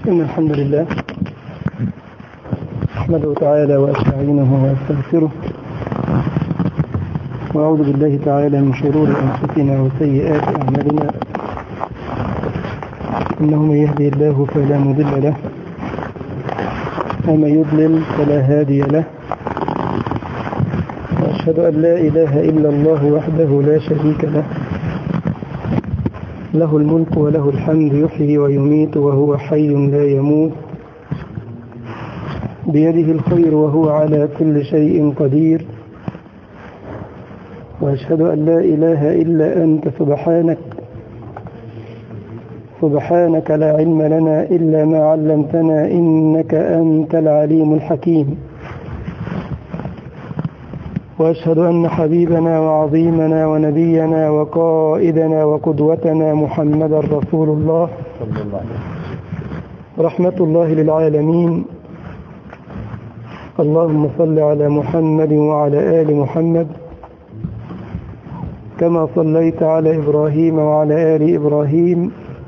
إن الحمد لله أحمده تعالى وأستعينه وأستغفره وأعوذ بالله تعالى من شرور أنفسنا وسيئات أعمالنا إنه من يهدي الله فلا مضل له ومن يضلل فلا هادي له وأشهد أن لا إله إلا الله وحده لا شريك له له الملك وله الحمد يحيي ويميت وهو حي لا يموت بيده الخير وهو على كل شيء قدير وأشهد أن لا إله إلا أنت سبحانك سبحانك لا علم لنا إلا ما علمتنا إنك أنت العليم الحكيم وأشهد أن حبيبنا وعظيمنا ونبينا وقائدنا وقدوتنا محمدا رسول الله صلى الله عليه رحمة الله للعالمين اللهم صل على محمد وعلى آل محمد كما صليت على إبراهيم وعلى آل إبراهيم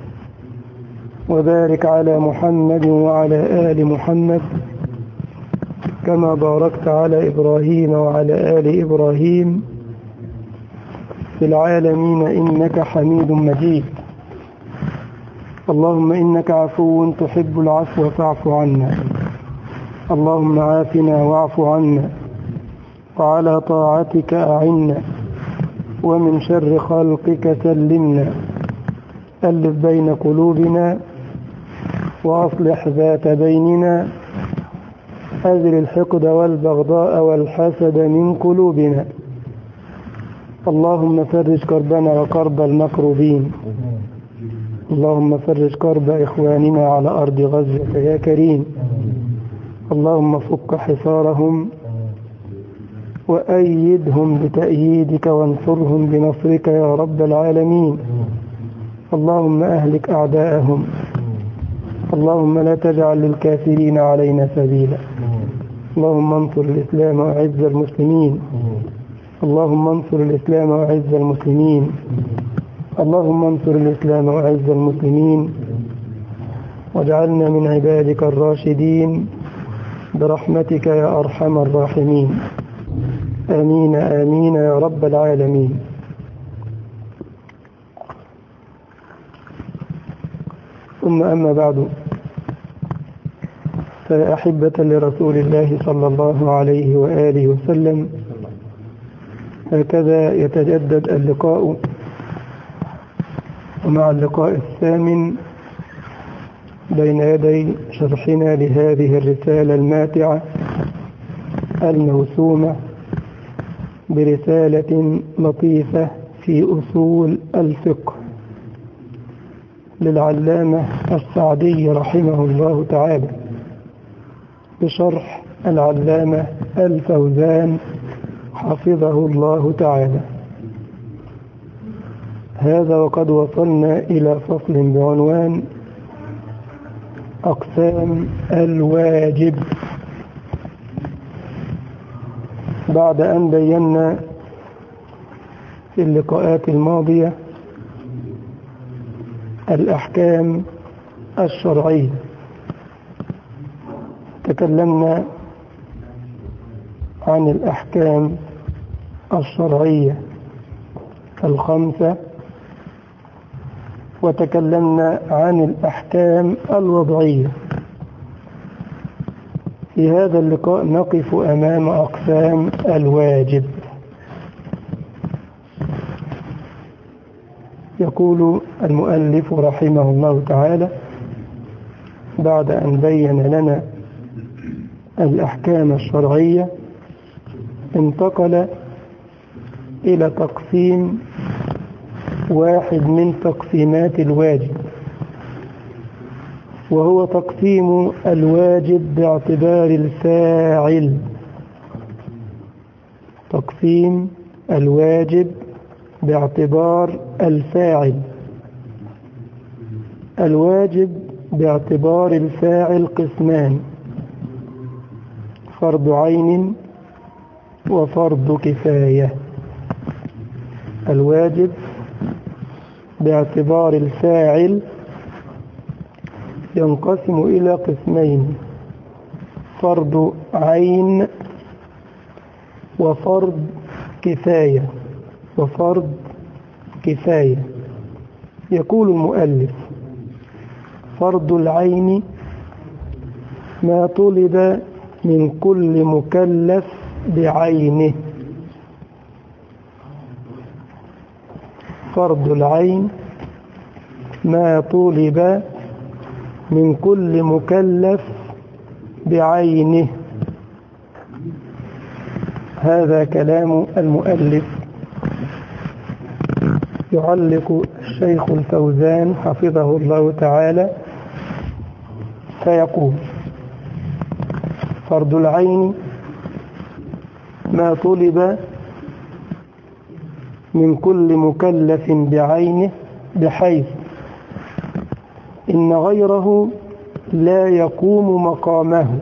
وبارك على محمد وعلى آل محمد كما باركت على إبراهيم وعلى آل إبراهيم في العالمين إنك حميد مجيد اللهم إنك عفو تحب العفو فاعف عنا اللهم عافنا واعف عنا وعلى طاعتك أعنا ومن شر خلقك سلمنا ألف بين قلوبنا وأصلح ذات بيننا أزل الحقد والبغضاء والحسد من قلوبنا اللهم فرج كربنا وكرب المكروبين اللهم فرج كرب إخواننا على أرض غزة يا كريم اللهم فك حصارهم وأيدهم بتأييدك وانصرهم بنصرك يا رب العالمين اللهم أهلك أعداءهم اللهم لا تجعل للكافرين علينا سبيلا اللهم انصر الإسلام وأعز المسلمين اللهم انصر الإسلام وأعز المسلمين اللهم انصر الإسلام وأعز المسلمين واجعلنا من عبادك الراشدين برحمتك يا أرحم الراحمين آمين آمين يا رب العالمين ثم أما بعد فأحبة لرسول الله صلى الله عليه وآله وسلم هكذا يتجدد اللقاء ومع اللقاء الثامن بين يدي شرحنا لهذه الرسالة الماتعة الموسومة برسالة لطيفة في أصول الفقه للعلامة السعدي رحمه الله تعالى بشرح العلامة الفوزان حفظه الله تعالى هذا وقد وصلنا إلى فصل بعنوان أقسام الواجب بعد أن بينا في اللقاءات الماضية الأحكام الشرعية تكلمنا عن الأحكام الشرعية الخمسة وتكلمنا عن الأحكام الوضعية في هذا اللقاء نقف أمام أقسام الواجب يقول المؤلف رحمه الله تعالى بعد أن بين لنا الأحكام الشرعية انتقل إلى تقسيم واحد من تقسيمات الواجب وهو تقسيم الواجب باعتبار الفاعل تقسيم الواجب باعتبار الفاعل الواجب باعتبار الفاعل قسمان فرض عين وفرض كفاية الواجب باعتبار الفاعل ينقسم إلى قسمين فرض عين وفرض كفاية وفرض كفاية يقول المؤلف فرض العين ما طلب من كل مكلف بعينه فرض العين ما طلب من كل مكلف بعينه هذا كلام المؤلف يعلق الشيخ الفوزان حفظه الله تعالى فيقول فرض العين ما طلب من كل مكلف بعينه بحيث إن غيره لا يقوم مقامه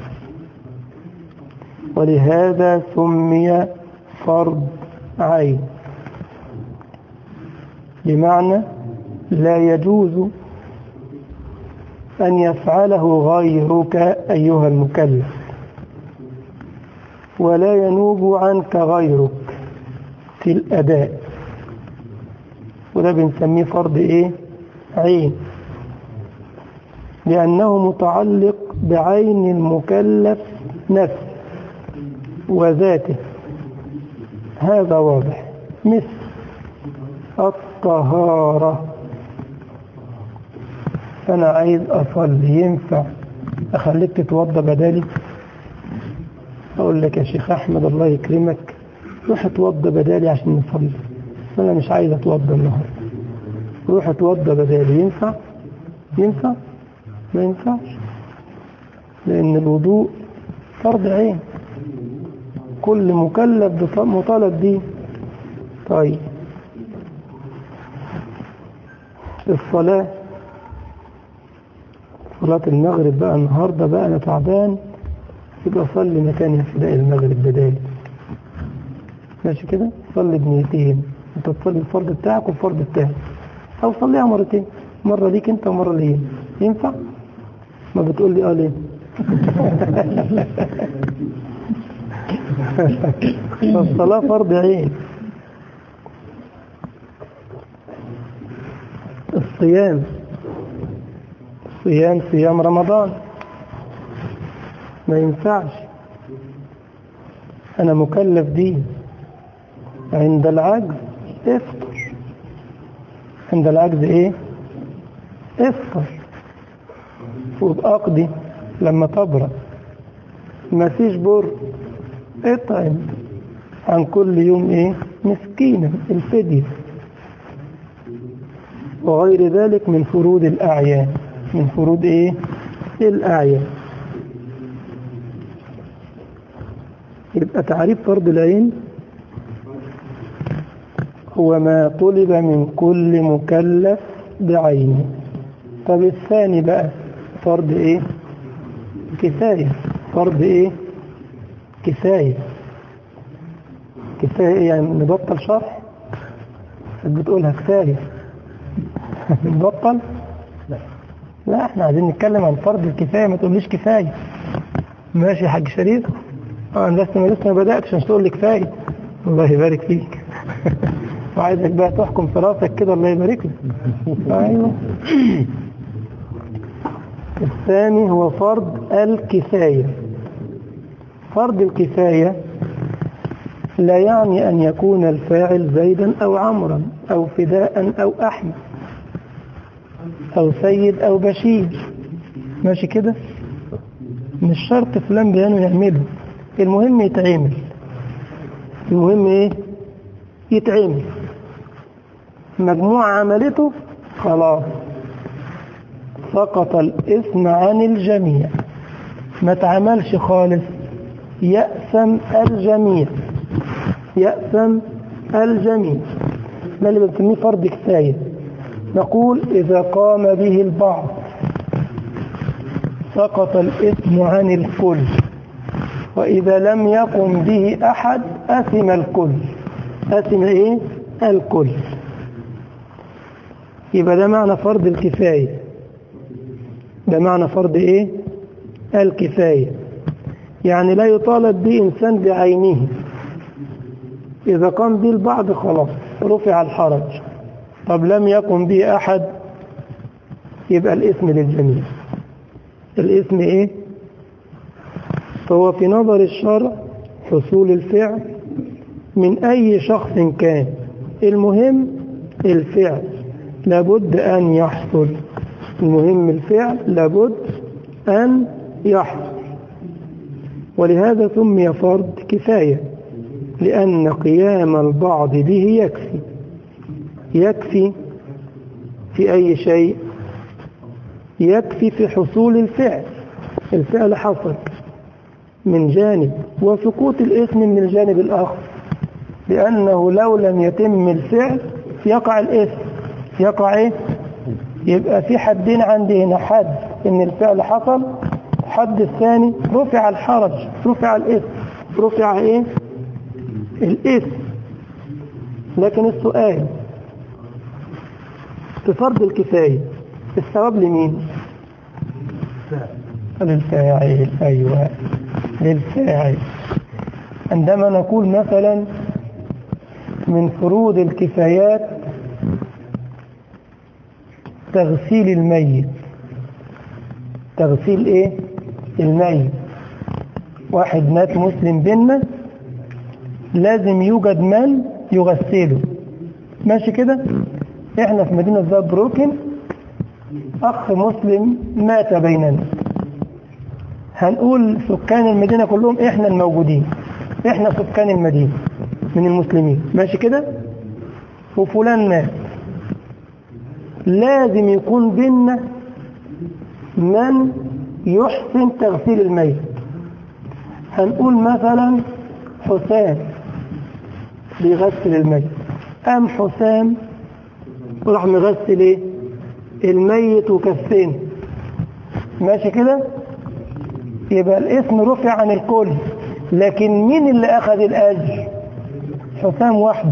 ولهذا سمي فرض عين بمعنى لا يجوز أن يفعله غيرك أيها المكلف ولا ينوب عنك غيرك في الأداء وده بنسميه فرض إيه؟ عين لأنه متعلق بعين المكلف نفسه وذاته هذا واضح مثل الطهارة أنا عايز أصلي ينفع أخليك تتوضى بدالي أقول لك يا شيخ أحمد الله يكرمك روح اتوضى بدالي عشان نصلي أنا مش عايز أتوضى النهاردة روح اتوضى بدالي ينفع ينفع ما ينفعش لأن الوضوء فرض عين كل مكلف مطالب به طيب الصلاة صلاة المغرب بقى النهاردة بقى أنا تعبان يبقى صلي مكان فداء المغرب بدالي ماشي كده صلي بنيتين انت تصلي الفرض بتاعك والفرض بتاعك او صليها مرتين مرة ليك انت ومرة ليه ينفع ما بتقول لي اه ليه فالصلاة فرض عين الصيام صيام صيام رمضان ما ينفعش أنا مكلف دين عند العجز افطر عند العجز ايه افطر وبأقضي لما تبرأ ما فيش بر اطعم عن كل يوم ايه مسكينا الفدية وغير ذلك من فروض الأعيان من فروض ايه الأعيان يبقى تعريف فرض العين هو ما طلب من كل مكلف بعينه طب الثاني بقى فرض ايه كفاية فرض ايه كفاية كفاية ايه يعني نبطل شرح بتقولها كفاية نبطل لا لا احنا عايزين نتكلم عن فرض الكفاية ما تقوليش كفاية ماشي يا حاج شريف اه انا لسه ما لسه ما بدأتش مش تقول لي كفاية الله يبارك فيك وعايزك بقى تحكم في راسك كده الله يبارك لك ايوه الثاني هو فرض الكفاية فرض الكفاية لا يعني أن يكون الفاعل زيدا أو عمرا أو فداء أو أحمد أو سيد أو بشير ماشي كده مش شرط فلان بيانه يعمله المهم يتعمل المهم ايه يتعمل مجموعة عملته خلاص سقط الاسم عن الجميع ما تعملش خالص يأثم الجميع يأثم الجميع ده اللي بنسميه فرض كفاية نقول إذا قام به البعض سقط الإثم عن الكل وإذا لم يقم به أحد أثم الكل أثم إيه؟ الكل يبقى ده معنى فرض الكفاية ده معنى فرض ايه الكفاية يعني لا يطالب به إنسان بعينه إذا قام به البعض خلاص رفع الحرج طب لم يقم به أحد يبقى الاسم للجميع الاسم ايه فهو في نظر الشرع حصول الفعل من أي شخص كان المهم الفعل لابد أن يحصل المهم الفعل لابد أن يحصل ولهذا سمي فرض كفاية لأن قيام البعض به يكفي يكفي في أي شيء يكفي في حصول الفعل الفعل حصل من جانب وسقوط الاسم من الجانب الآخر لأنه لو لم يتم الفعل يقع الاسم يقع ايه يبقى في حدين عندي هنا حد ان الفعل حصل الحد الثاني رفع الحرج رفع الاسم رفع ايه الاسم لكن السؤال في فرض الكفاية الثواب لمين للفاعل أيوة للفاعل عندما نقول مثلا من فروض الكفايات تغسيل الميت تغسيل ايه الميت واحد مات مسلم بينا لازم يوجد من يغسله ماشي كده احنا في مدينة زابروكن اخ مسلم مات بيننا هنقول سكان المدينة كلهم احنا الموجودين احنا سكان المدينة من المسلمين ماشي كده وفلان مات لازم يكون بينا من يحسن تغسيل الميت هنقول مثلا حسام بيغسل الميت قام حسام وراح مغسل ايه الميت وكفين ماشي كده يبقى الاسم رفع عن الكل لكن مين اللي اخذ الاجر حسام وحده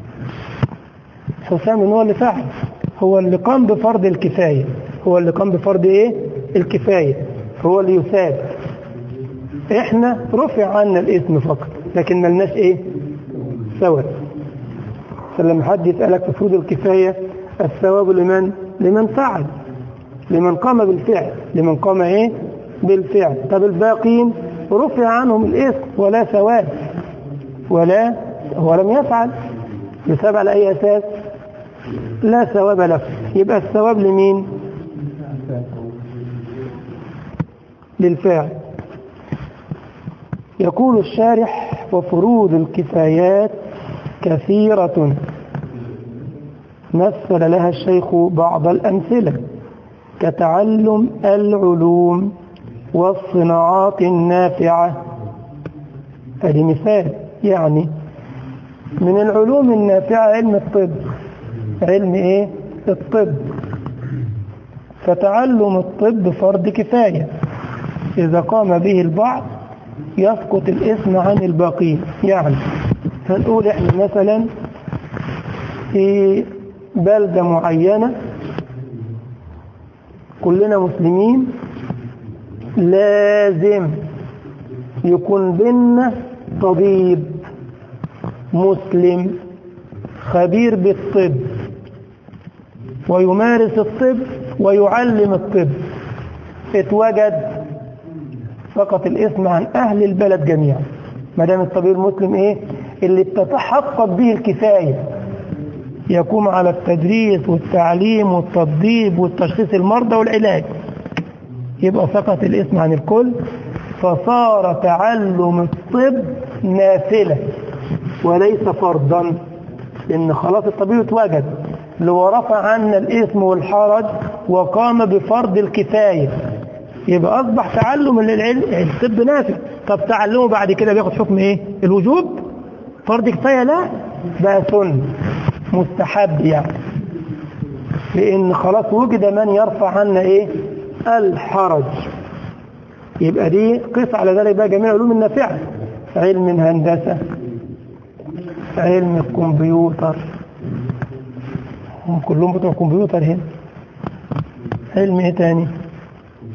حسام هو اللي فعل هو اللي قام بفرض الكفاية هو اللي قام بفرض ايه الكفاية هو اللي يثاب احنا رفع عنا الاسم فقط لكن ملناش ايه ثواب فلما حد يسألك في فروض الكفاية الثواب لمن لمن فعل لمن قام بالفعل لمن قام ايه بالفعل طب الباقين رفع عنهم الاسم ولا ثواب ولا هو لم يفعل يثاب على اي اساس لا ثواب له يبقى الثواب لمين للفاعل يقول الشارح وفروض الكفايات كثيرة مثل لها الشيخ بعض الأمثلة كتعلم العلوم والصناعات النافعة هذه مثال يعني من العلوم النافعة علم الطب علم ايه الطب فتعلم الطب فرض كفاية إذا قام به البعض يسقط الاسم عن الباقين يعني هنقول احنا مثلا في بلدة معينة كلنا مسلمين لازم يكون بينا طبيب مسلم خبير بالطب ويمارس الطب ويعلم الطب اتوجد فقط الاسم عن أهل البلد جميعا ما دام الطبيب المسلم ايه اللي بتتحقق به الكفاية يقوم على التدريس والتعليم والتطبيب والتشخيص المرضى والعلاج يبقى سقط الاسم عن الكل فصار تعلم الطب نافلة وليس فرضا لأن خلاص الطبيب اتوجد لو رفع عنا الاسم والحرج وقام بفرض الكفاية يبقى أصبح تعلم العلم الطب نافع طب تعلمه بعد كده بياخد حكم ايه الوجوب فرض كفاية لا بقى سنة مستحب يعني لأن خلاص وجد من يرفع عنا ايه الحرج يبقى دي قيس على ذلك بقى جميع العلوم النافعة علم الهندسة علم الكمبيوتر هم كلهم بتوع كمبيوتر هنا علم ايه تاني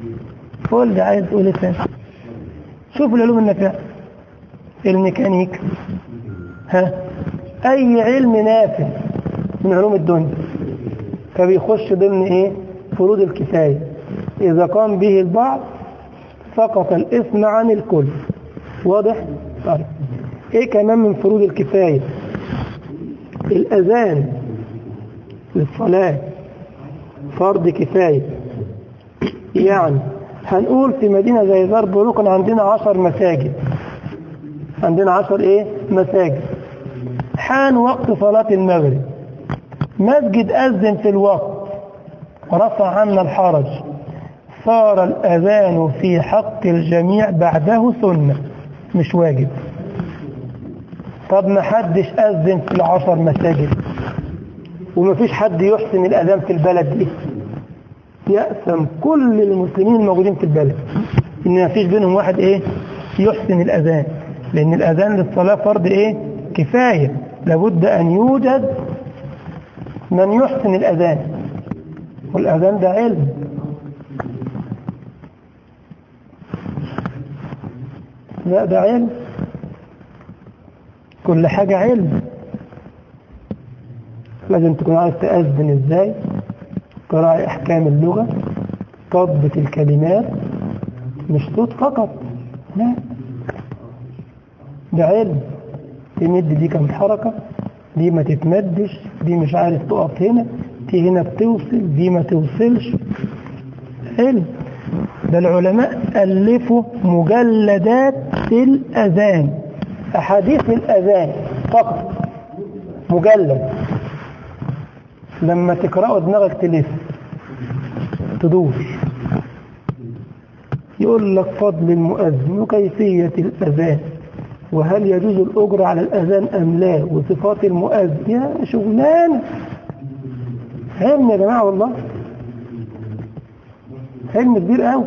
قول لي عايز تقول ايه تاني شوف العلوم النافعة الميكانيك ها اي علم نافع من علوم الدنيا فبيخش ضمن ايه فروض الكفاية اذا قام به البعض سقط الاسم عن الكل واضح طيب ايه كمان من فروض الكفاية الاذان للصلاة فرض كفاية يعني هنقول في مدينة زي دار بروكن عندنا عشر مساجد عندنا عشر ايه مساجد حان وقت صلاة المغرب مسجد أذن في الوقت رفع عنا الحرج صار الأذان في حق الجميع بعده سنة مش واجب طب ما حدش أذن في العشر مساجد ومفيش حد يحسن الأذان في البلد دي يأثم كل المسلمين الموجودين في البلد إن مفيش بينهم واحد إيه يحسن الأذان لأن الأذان للصلاة فرض إيه كفاية لابد أن يوجد من يحسن الأذان والأذان ده علم لا ده علم كل حاجة علم لازم تكون عارف تأذن ازاي تراعي احكام اللغة تضبط الكلمات مش صوت فقط لا ده علم تمد دي كم حركة دي ما تتمدش دي مش عارف تقف هنا دي هنا بتوصل دي ما توصلش علم ده العلماء ألفوا مجلدات في الأذان أحاديث الأذان فقط مجلد لما تقرأه دماغك تلف تدور يقول لك فضل المؤذن وكيفية الأذان وهل يجوز الأجر على الأذان أم لا وصفات المؤذن يا شغلانة علم يا جماعة والله علم كبير قوي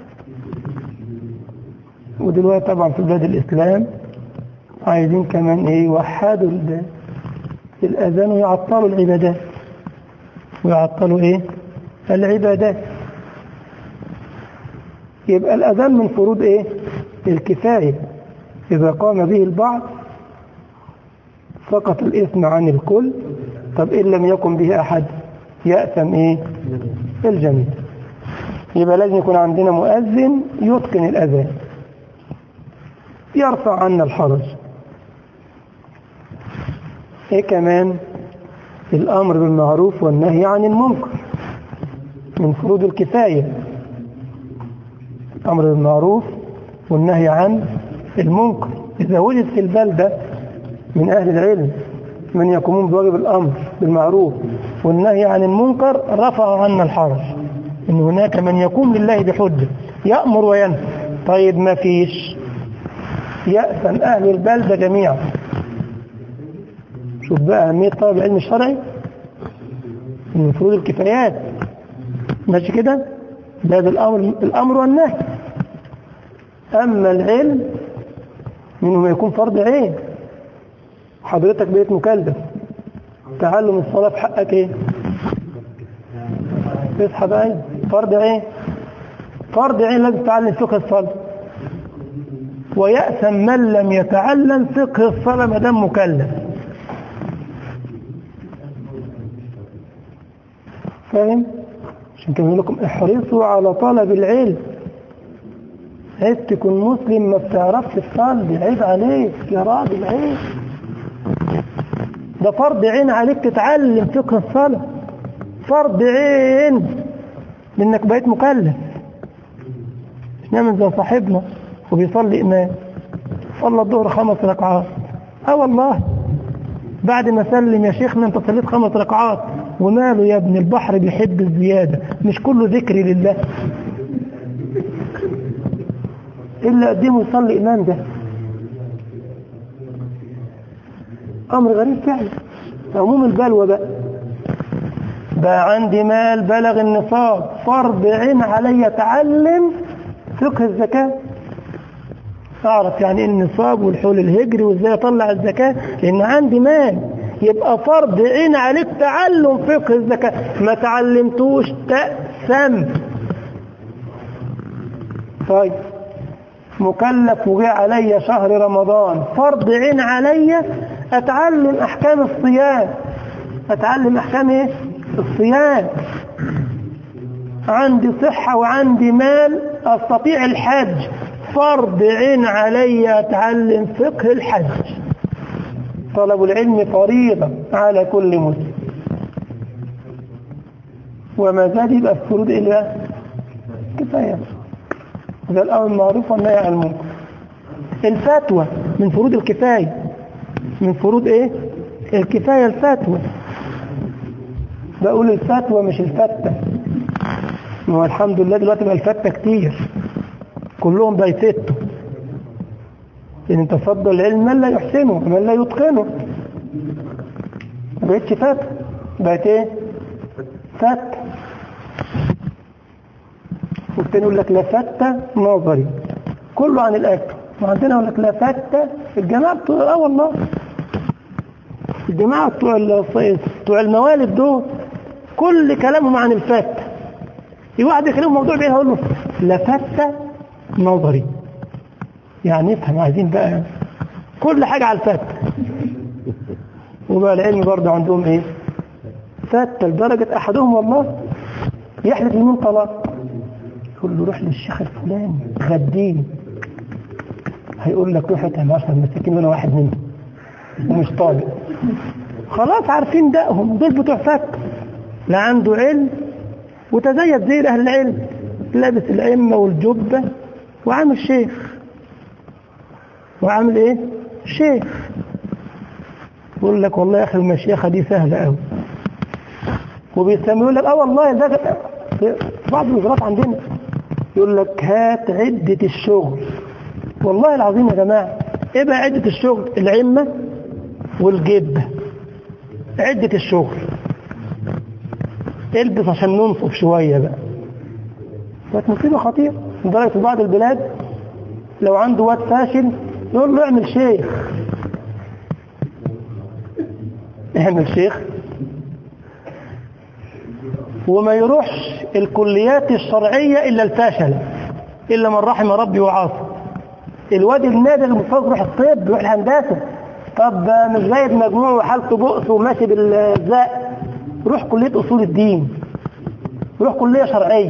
ودلوقتي طبعا في بلاد الإسلام عايزين كمان ايه يوحدوا الأذان ويعطلوا العبادات ويعطلوا ايه العبادات يبقى الأذان من فروض ايه الكفاية إذا قام به البعض سقط الإثم عن الكل طب إن لم يقم به أحد يأثم إيه الجميع يبقى لازم يكون عندنا مؤذن يتقن الأذان يرفع عنا الحرج إيه كمان الأمر بالمعروف والنهي عن المنكر من فروض الكفاية الأمر بالمعروف والنهي عن المنكر إذا وجد في البلدة من أهل العلم من يقومون بواجب الأمر بالمعروف والنهي عن المنكر رفع عنا الحرج إن هناك من يقوم لله بحجة يأمر وينهى طيب ما فيش يأثم أهل البلدة جميعا شوف بقى أهمية طالب العلم الشرعي من فروض الكفايات ماشي كده ده الأمر, الأمر والنهي أما العلم منه ما يكون فرض عين حضرتك بقيت مكلف تعلم الصلاة في حقك ايه تصحى بقى فرض عين فرض عين لازم تتعلم فقه الصلاة ويأثم من لم يتعلم فقه الصلاة ما دام مكلف فاهم عشان كده بقول لكم احرصوا على طلب العلم عايز تكون مسلم ما بتعرفش تصلي عيب عليك يا راجل عيب ده فرض عين عليك تتعلم فقه الصلاة فرض عين لانك بقيت مكلف مش نعمل زي صاحبنا وبيصلي امام صلى الظهر خمس ركعات اه والله بعد ما سلم يا شيخنا انت صليت خمس ركعات وماله يا ابن البحر بيحب الزيادة مش كله ذكر لله إلا قدمه يصلي إمام ده أمر غريب فعلا عموم البلوى بقى بقى عندي مال بلغ النصاب فرض عين علي أتعلم فقه الزكاة أعرف يعني إيه النصاب والحول الهجري وإزاي أطلع الزكاة لأن عندي مال يبقى فرض عين عليك تعلم فقه الزكاة ما تعلمتوش تأسم طيب مكلف وجاء علي شهر رمضان فرض عين علي اتعلم احكام الصيام اتعلم احكام ايه الصيام عندي صحة وعندي مال استطيع الحج فرض عين علي اتعلم فقه الحج طلب العلم فريضة على كل مسلم وما زاد يبقى الفروض إلا كفاية ده الأمر المعروف والنهي عن المنكر الفتوى من فروض الكفاية من فروض ايه الكفاية الفتوى بقول الفتوى مش الفتة ما هو الحمد لله دلوقتي بقى الفتة كتير كلهم بيفتوا إن تصدى العلم من لا يحسنه ومن لا يتقنه ما بقتش فتة بقت ايه فتة والتاني يقول لك لا فتة نظري كله عن الأكل وعندنا يقول لك لا فتة الجماعة بتوع اه والله الجماعة بتوع ال- بتوع الموالد دول كل كلامهم عن الفتة في واحد يكلمه موضوع بعيد هقول له لا فتة نظري يعني افهم عايزين بقى كل حاجة على الفتة وبقى العلم برضه عندهم ايه فتة لدرجة احدهم والله يحلف يمين طلاق يقول له روح للشيخ الفلاني غديني هيقول لك روح اتهم 10 مساكين وانا واحد منهم ومش طالب خلاص عارفين دقهم دول بتوع فتة لا عنده علم وتزيد زي اهل العلم لابس العمة والجبة وعامل شيخ وعامل ايه شيخ يقول لك والله يا اخي المشيخة دي سهلة قوي وبيسميوا لك اه والله ده في بعض الوزارات عندنا يقول لك هات عدة الشغل والله العظيم يا جماعة ايه بقى عدة الشغل العمة والجبة عدة الشغل البس عشان ننصف شوية بقى كانت مصيبة خطيرة لدرجة في بعض البلاد لو عنده واد فاشل يقول له اعمل شيخ اعمل شيخ وما يروحش الكليات الشرعية إلا الفاشل إلا من رحم ربي وعاصى الواد النادر المستوى يروح الطب يروح الهندسة طب مش جايب مجموع وحالته بؤس وماشي بالزق روح كلية أصول الدين روح كلية شرعية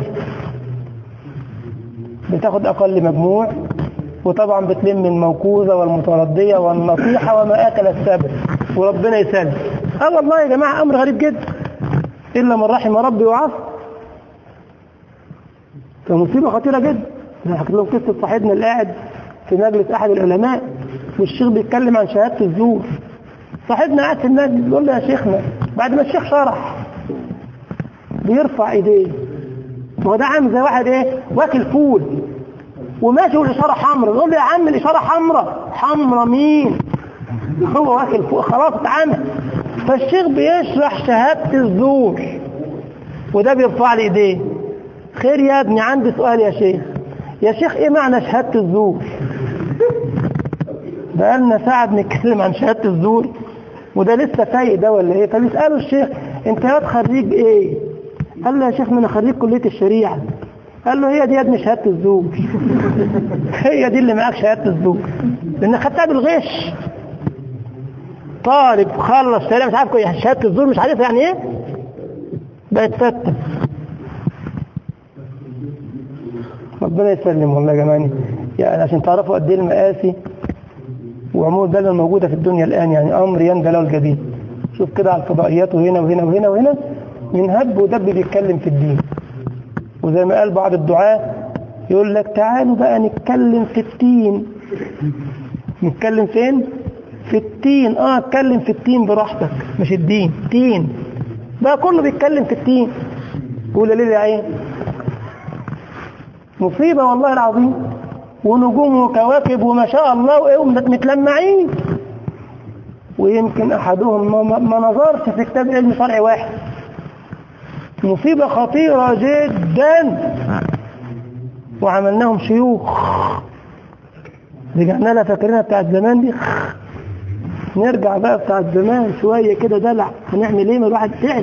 بتاخد أقل مجموع وطبعا بتلم الموكوزة والمتردية والنصيحة وما أكل السبب وربنا يسلم اه والله يا جماعة أمر غريب جدا إلا من رحم ربي وعصى فمصيبة خطيرة جدا أنا حكيت لهم قصة صاحبنا اللي قاعد في مجلس أحد العلماء والشيخ بيتكلم عن شهادة الزور صاحبنا قاعد في المجلس بيقول له يا شيخنا بعد ما الشيخ شرح بيرفع ايديه ما هو ده عامل زي واحد ايه واكل فول وماشي والاشاره حمراء يقول له يا عم الاشاره حمراء حمراء مين هو واكل فول خلاص اتعمل فالشيخ بيشرح شهاده الزور وده بيرفع لي ايديه خير يا ابني عندي سؤال يا شيخ يا شيخ ايه معنى شهاده الزور بقالنا ساعه بنتكلم عن شهاده الزور وده لسه فايق ده ولا ايه فبيسالوا الشيخ انت يا خريج ايه قال له يا شيخ انا خريج كليه الشريعه قال له هي دي يا ابني شهاده الزور هي دي اللي معاك شهاده الزور لان خدتها بالغش طالب خلص شريعه مش عارف إيه، شهاده الزور مش عارف يعني ايه بقت فتة ربنا يسلم والله يا جماعه يعني عشان تعرفوا قد ايه المآسي وعموم البلوى الموجودة في الدنيا الآن يعني أمر يندى له الجديد شوف كده على الفضائيات وهنا وهنا وهنا وهنا من هب ودب بيتكلم في الدين وزي ما قال بعض الدعاة يقول لك تعالوا بقى نتكلم في التين نتكلم فين في التين اه اتكلم في التين براحتك مش الدين تين بقى كله بيتكلم في التين قول ليه يا عين مصيبة والله العظيم ونجوم وكواكب وما شاء الله وايه متلمعين ويمكن احدهم ما, ما- ما نظرش في كتاب علم شرعي واحد مصيبة خطيرة جدا وعملناهم شيوخ رجعنا لها فاكرينها بتاعت زمان دي نرجع بقى بتاعت زمان شوية كده دلع هنعمل ايه ما الواحد تعب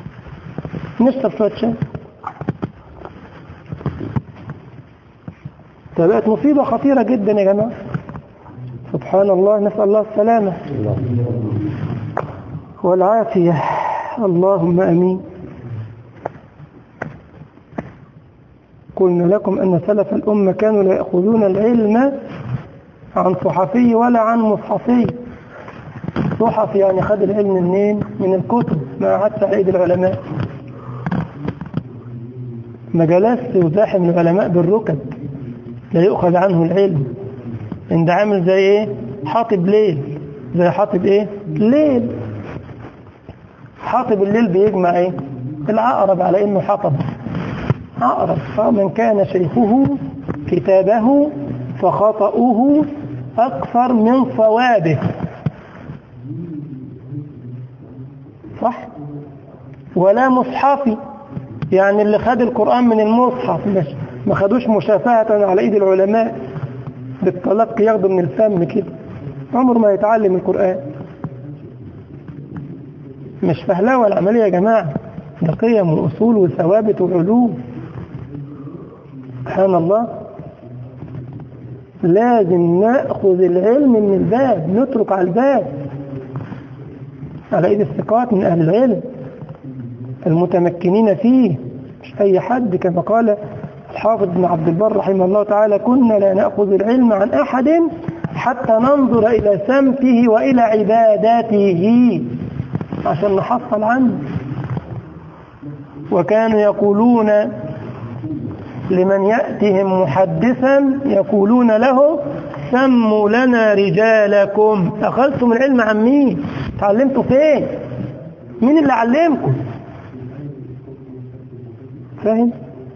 نشرب شوية شاي فبقت مصيبة خطيرة جدا يا جماعة سبحان الله نسأل الله السلامة والعافية اللهم أمين قلنا لكم أن سلف الأمة كانوا لا يأخذون العلم عن صحفي ولا عن مصحفي صحف يعني خد العلم منين من الكتب ما عادش على ايد العلماء ما جلست وزاحم العلماء بالركب لا يؤخذ عنه العلم ان ده عامل زي ايه حاطب ليل زي حاطب ايه ليل حاطب الليل بيجمع ايه العقرب على انه حطب عقرب فمن كان شيخه كتابه فخطأه أكثر من صوابه صح ولا مصحفي يعني اللي خد القرآن من المصحف مش ما خدوش مشافهة على ايد العلماء بالتلقي ياخده من الفم كده عمره ما يتعلم القرآن مش فهلاوة العملية يا جماعة ده قيم وأصول وثوابت وعلوم سبحان الله لازم نأخذ العلم من الباب نترك على الباب على ايد الثقات من اهل العلم المتمكنين فيه مش اي حد كما قال الحافظ بن عبد البر رحمه الله تعالى كنا لا نأخذ العلم عن احد حتى ننظر الى سمته والى عباداته عشان نحصل عنه وكانوا يقولون لمن يأتهم محدثا يقولون له سموا لنا رجالكم أخذتم العلم عن مين تعلمتوا فين مين اللي علمكم فاهم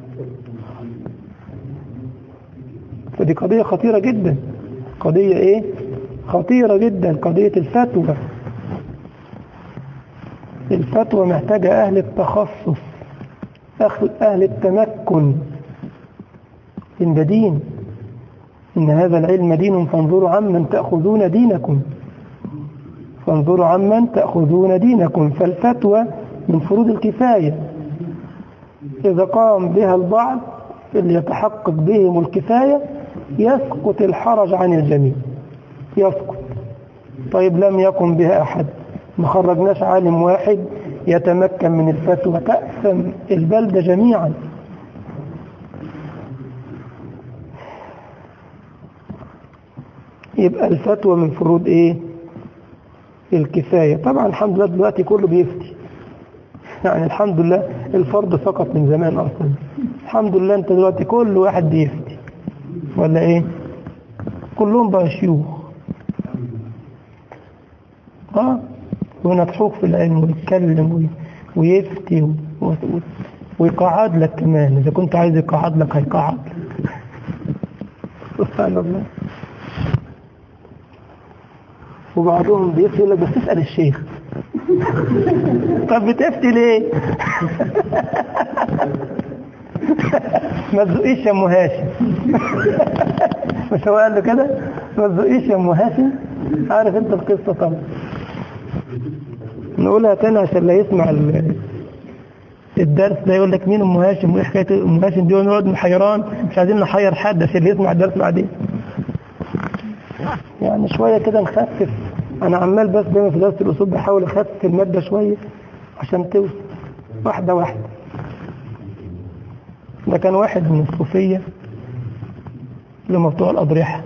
فدي قضية خطيرة جدا قضية ايه خطيرة جدا قضية الفتوى الفتوى محتاجة أهل التخصص أهل التمكن إن ده دين إن هذا العلم دين فانظروا عمن تأخذون دينكم فانظروا عمن تأخذون دينكم فالفتوى من فروض الكفاية إذا قام بها البعض اللي يتحقق بهم الكفاية يسقط الحرج عن الجميع يسقط طيب لم يقم بها أحد ما خرجناش عالم واحد يتمكن من الفتوى تأثم البلدة جميعا يبقى الفتوى من فروض ايه الكفاية طبعا الحمد لله دلوقتي كله بيفتي يعني الحمد لله الفرض فقط من زمان اصلا الحمد لله انت دلوقتي كل واحد بيفتي ولا ايه كلهم بقى شيوخ اه ونضحوك في العلم ويتكلم ويفتي و... و... ويقعد لك كمان اذا كنت عايز يقعد لك هيقعد سبحان الله وبعضهم بيفتي يقول لك بس اسأل الشيخ طب بتفتي ليه ما تزقيش يا ام هاشم مش هو قال له كده ما تزقيش يا ام هاشم عارف انت القصه طبعا نقولها تاني عشان لا يسمع الدرس ده يقول لك مين ام هاشم وايه حكايه ام هاشم دي ونقعد محيران مش عايزين نحير حد عشان اللي يسمع الدرس بعدين يعني شويه كده نخفف انا عمال بس دايما في درس الاصول بحاول اخفف الماده شويه عشان توصل واحده واحده ده كان واحد من الصوفيه لما بتوع الاضرحه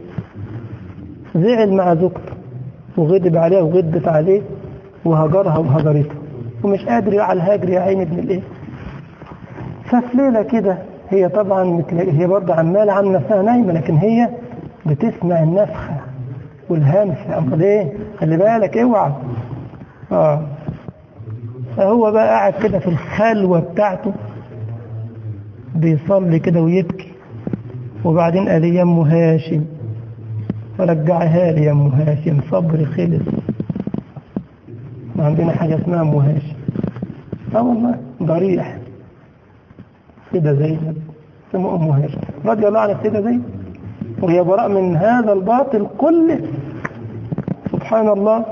زعل مع زوجته وغضب عليها وغضبت عليه وهجرها وهجرته ومش قادر على الهاجر يا عيني ابن الايه ففي ليله كده هي طبعا هي برضه عماله عامله نفسها نايمه لكن هي بتسمع النفخه والهمسه امال ايه خلي بالك اوعى اه فهو بقى قاعد كده في الخلوه بتاعته بيصلي كده ويبكي وبعدين قال يا ام هاشم فرجعها لي يا ام هاشم صبري خلص ما عندنا حاجة اسمها ام هاشم اه والله ضريح سيدة زينب اسمه ام هاشم رضي الله عن السيدة زينب وهي براء من هذا الباطل كله سبحان الله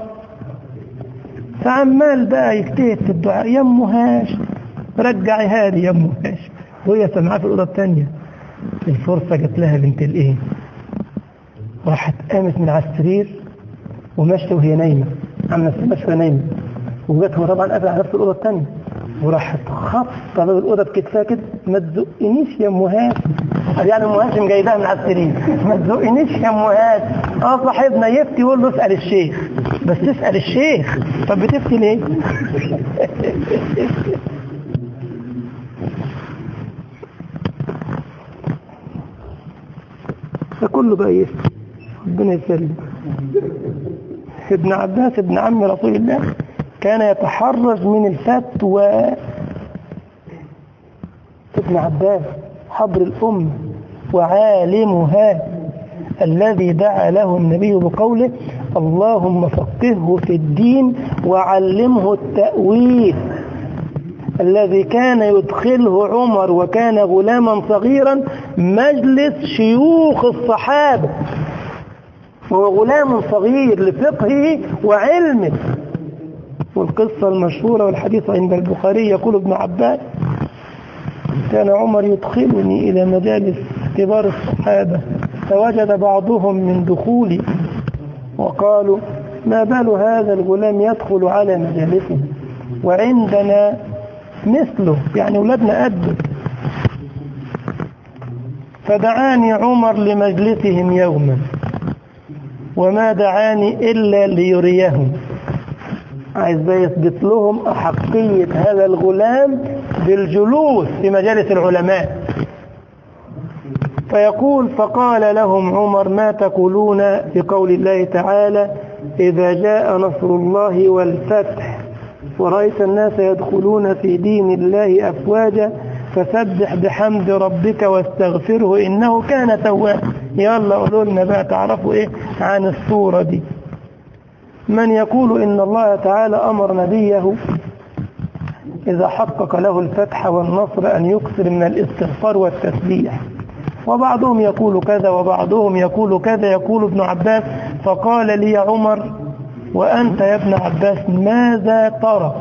فعمال بقى يجتهد في الدعاء يا ام هاشم رجعي هذه يا ام هاشم وهي سمعاه في الأوضة الثانية الفرصة جت لها بنت الايه راحت قامت من على السرير وماشيه وهي نايمة عاملة ماشية وهي نايمة وجت هو طبعا قافل على نفس الأوضة الثانية وراحت خبطة باب الأوضة بكتفها كده ما تزقنيش يا أم هاشم قال يعني أم هاشم جايباها من على السرير ما تزقنيش يا أم هاشم اه صاحبنا يفتي يقول له اسأل الشيخ بس اسأل الشيخ طب بتفتي ليه؟ فكله بقى يفتي ربنا يسلم ابن عباس ابن عم رسول الله كان يتحرج من الفتوى ابن عباس حبر الأمة وعالمها الذي دعا له النبي بقوله اللهم فقهه في الدين وعلمه التأويل الذي كان يدخله عمر وكان غلاما صغيرا مجلس شيوخ الصحابة وهو غلام صغير لفقهه وعلمه والقصة المشهورة والحديث عند البخاري يقول ابن عباس كان عمر يدخلني إلى مجالس كبار الصحابة فوجد بعضهم من دخولي وقالوا ما بال هذا الغلام يدخل على مجالسنا وعندنا مثله يعني ولادنا قده فدعاني عمر لمجلسهم يوما وما دعاني إلا ليريهم عايز يثبت لهم أحقية هذا الغلام بالجلوس في مجالس العلماء فيقول فقال لهم عمر ما تقولون في قول الله تعالى إذا جاء نصر الله والفتح ورأيت الناس يدخلون في دين الله أفواجا فسبح بحمد ربك واستغفره إنه كان توابا يلا قولوا لنا بقى تعرفوا إيه عن الصورة دي من يقول إن الله تعالى أمر نبيه إذا حقق له الفتح والنصر أن يكثر من الاستغفار والتسبيح وبعضهم يقول كذا وبعضهم يقول كذا يقول ابن عباس فقال لي عمر وأنت يا ابن عباس ماذا ترى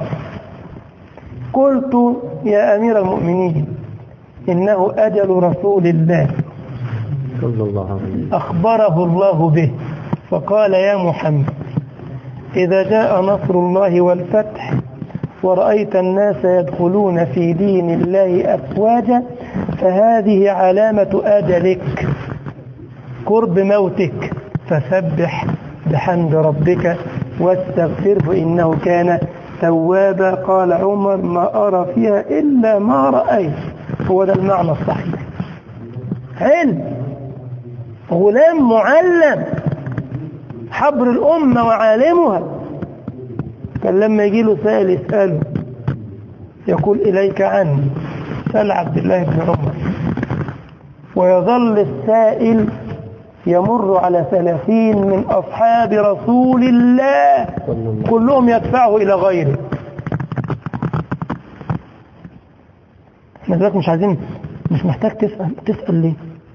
قلت يا أمير المؤمنين إنه أجل رسول الله صلى الله عليه وسلم أخبره الله به فقال يا محمد إذا جاء نصر الله والفتح ورأيت الناس يدخلون في دين الله أفواجا فهذه علامة أجلك قرب موتك فسبح بحمد ربك واستغفره إنه كان توابا قال عمر ما أرى فيها إلا ما رأيت هو ده المعنى الصحيح علم غلام معلم حبر الأمة وعالمها كان لما يجي له سائل يسأله يقول إليك عني سأل عبد الله بن عمر ويظل السائل يمر على ثلاثين من أصحاب رسول الله كلهم يدفعه إلى غيره احنا دلوقتي مش عايزين مش محتاج تسأل تسأل ليه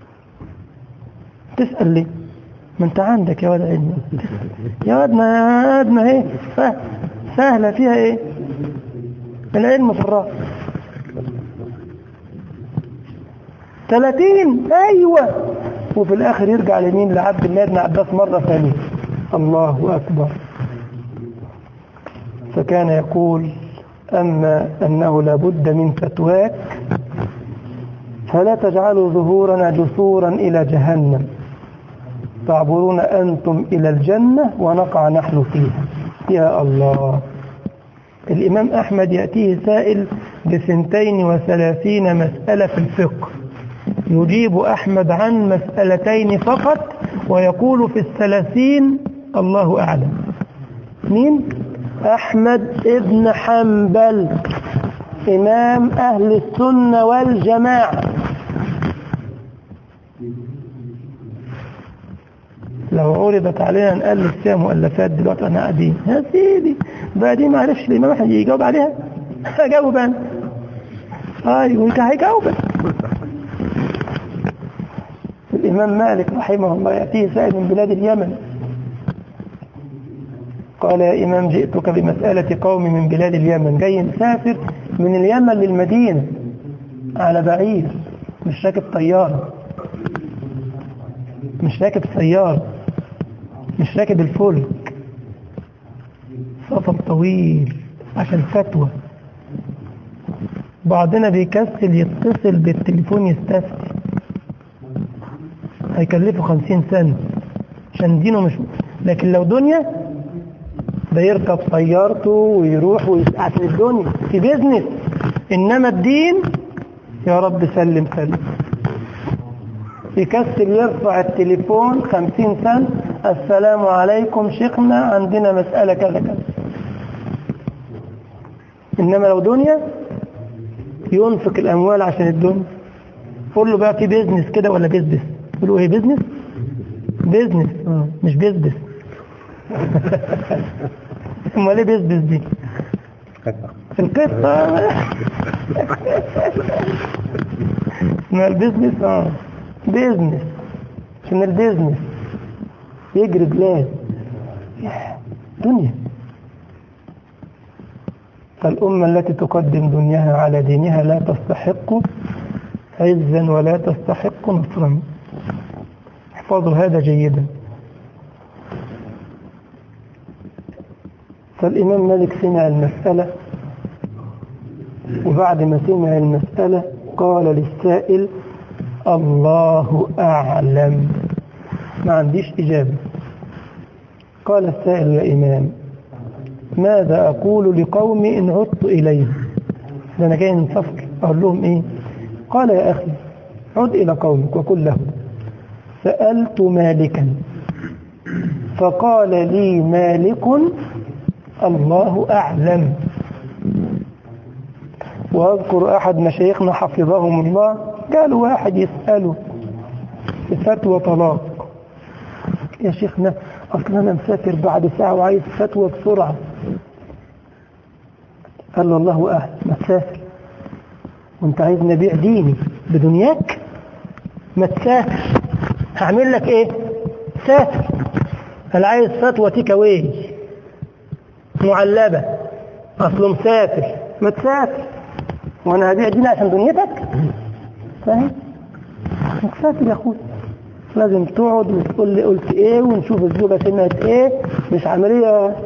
تسأل ليه ما انت عندك يا واد علم تسأل. يا واد ما يا واد ما ايه سهل- سهلة فيها ايه العلم في الراس 30 ايوه وفي الاخر يرجع لمين لعبد الله بن عباس مرة ثانية الله اكبر فكان يقول اما انه لابد من فتواك فلا تجعلوا ظهورنا جسورا الى جهنم تعبرون أنتم إلى الجنة ونقع نحن فيها يا الله الإمام أحمد يأتيه سائل بثنتين وثلاثين مسألة في الفقه يجيب أحمد عن مسألتين فقط ويقول في الثلاثين الله أعلم مين؟ أحمد ابن حنبل إمام أهل السنة والجماعة لو عرضت علينا نألف فيها مؤلفات دلوقتي انا قاعدين يا سيدي بقى دي ما عرفش الامام احمد يجاوب عليها هجاوب انا ايوه انت هيجاوبك الامام مالك رحمه الله ياتيه سائل من بلاد اليمن قال يا امام جئتك بمسألة قوم من بلاد اليمن جاي مسافر من اليمن للمدينة على بعير مش راكب طيارة مش راكب سيارة مش راكب الفلك سفر طويل عشان فتوى بعضنا بيكسل يتصل بالتليفون يستفتي هيكلفه خمسين سنة عشان دينه مش لكن لو دنيا ده يركب سيارته ويروح ويسعى في الدنيا في بيزنس انما الدين يا رب سلم سلم يكسل يرفع التليفون خمسين سنة السلام عليكم شيخنا عندنا مسألة كذا كذا إنما لو دنيا ينفق الأموال عشان الدنيا قول له بقى في بيزنس كده ولا بيزنس تقول له ايه بيزنس بيزنس آه، مش بيزنس امال ايه بيزنس دي القصة اسمها البيزنس اه بيزنس عشان البيزنس يجري بلاد ياه، دنيا فالأمة التي تقدم دنياها على دينها لا تستحق عزا ولا تستحق نصرا احفظوا هذا جيدا فالإمام مالك سمع المسألة وبعد ما سمع المسألة قال للسائل الله أعلم ما عنديش إجابة قال السائل يا إمام ماذا أقول لقومي إن عدت إليهم ده أنا جاي من سفر أقول لهم إيه قال يا أخي عد إلى قومك وقل لهم سألت مالكا فقال لي مالك الله أعلم وأذكر أحد مشايخنا حفظهم الله قالوا واحد يسأله في فتوى طلاق يا شيخنا أصلا أنا مسافر بعد ساعة وعايز فتوى بسرعة قال له الله أعلم ما تسافر وانت عايز نبيع ديني بدنياك ما تسافر هعمل لك ايه سافر انا عايز فتوى تيك اواي معلبة اصله مسافر ما تسافر وانا هبيع ديني عشان دنيتك فاهم مسافر يا اخوي لازم تقعد وتقول لي قلت ايه ونشوف الزوجة سمعت ايه مش عملية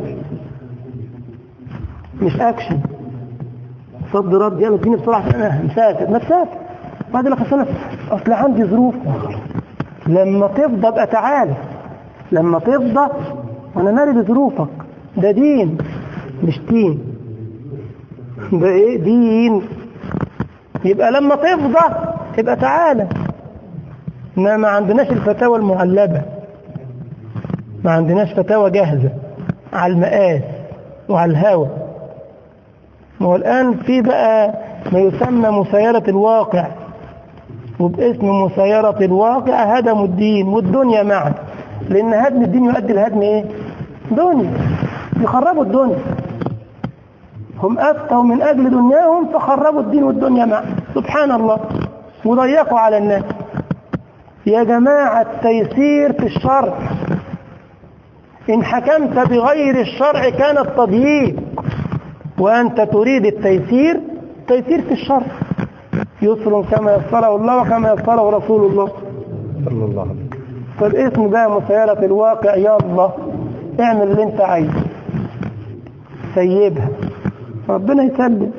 مش اكشن صد رد يلا اديني بسرعة انا مسافر ما تسافر بعد لك اصل اصل عندي ظروف لما تفضى ابقى تعالى لما تفضى وانا مالي بظروفك ده دين مش دين ده ايه دين يبقى لما تفضى تبقى تعالى انما ما عندناش الفتاوى المعلبة ما عندناش فتاوى جاهزة على المقاس وعلى الهوى ما هو الآن في بقى ما يسمى مسايرة الواقع وباسم مسايرة الواقع هدموا الدين والدنيا معا لأن هدم الدين يؤدي لهدم إيه؟ دنيا يخربوا الدنيا هم أفتوا من أجل دنياهم فخربوا الدين والدنيا معا سبحان الله وضيقوا على الناس يا جماعة التيسير في الشرع إن حكمت بغير الشرع كان التضييق وأنت تريد التيسير تيسير في الشرع يسر كما يسره الله وكما يسره رسول الله صلى الله عليه وسلم فالاسم بقى مسيرة الواقع يلا اعمل اللي انت عايزه سيبها ربنا يسلم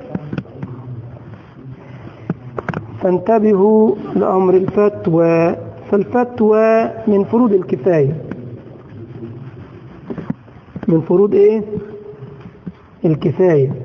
فانتبهوا لأمر الفتوى فالفتوى من فروض الكفاية من فروض ايه الكفاية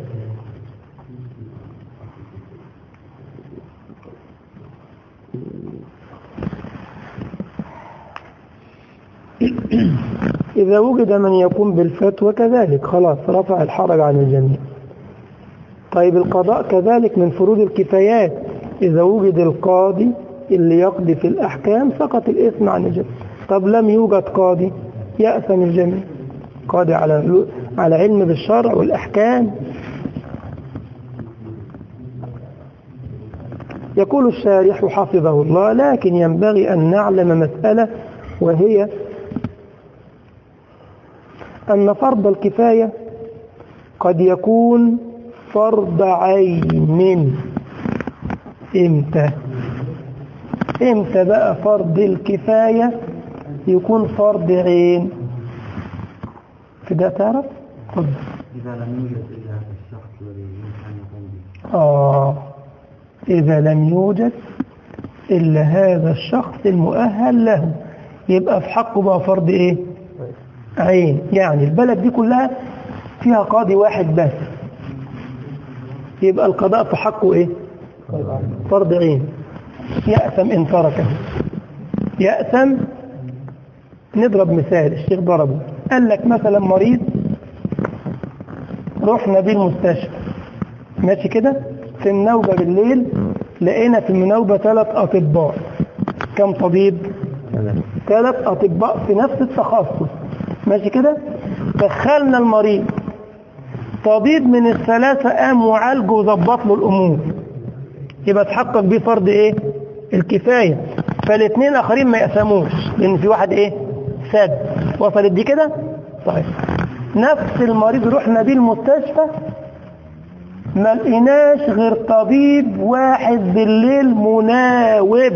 إذا وجد من يقوم بالفتوى كذلك خلاص رفع الحرج عن الجميع طيب القضاء كذلك من فروض الكفايات إذا وجد القاضي اللي يقضي في الأحكام سقط الإثم عن الجميع طب لم يوجد قاضي يأثم الجميع قاضي على على علم بالشرع والأحكام يقول الشارح حفظه الله لكن ينبغي أن نعلم مسألة وهي أن فرض الكفاية قد يكون فرض عين إمتى امتى بقى فرض الكفاية يكون فرض عين كده تعرف خد إذا لم يوجد إلا هذا الشخص الذي يمكن أن يقوم به آه إذا لم يوجد إلا هذا الشخص المؤهل له يبقى في حقه بقى فرض إيه عين يعني البلد دي كلها فيها قاضي واحد بس يبقى القضاء في حقه إيه فرض عين يأثم إن تركه يأثم نضرب مثال الشيخ ضربه قال لك مثلا مريض رحنا بيه المستشفى ماشي كده في النوبة بالليل لقينا في المنوبة ثلاث أطباء كم طبيب ثلاث أطباء في نفس التخصص ماشي كده دخلنا المريض طبيب من الثلاثة قام وعالجه وظبط له الأمور يبقى تحقق بيه فرض ايه الكفاية فالاثنين اخرين ما يقسموش لان في واحد ايه ساد وصلت دي كده طيب نفس المريض رحنا بيه المستشفى ما لقيناش غير طبيب واحد بالليل مناوب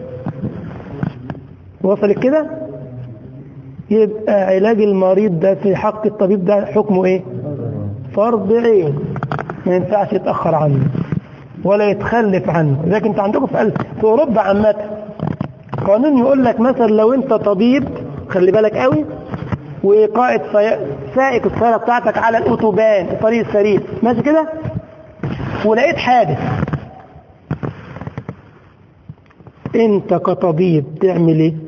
وصلت كده يبقى علاج المريض ده في حق الطبيب ده حكمه ايه فرض عين ما ينفعش يتأخر عنه ولا يتخلف عنه لكن انت عندكم في في اوروبا عامه قانون يقول لك مثلا لو انت طبيب خلي بالك قوي وقائد سائق السياره بتاعتك على الاوتوبان الطريق السريع ماشي كده ولقيت حادث انت كطبيب تعمل ايه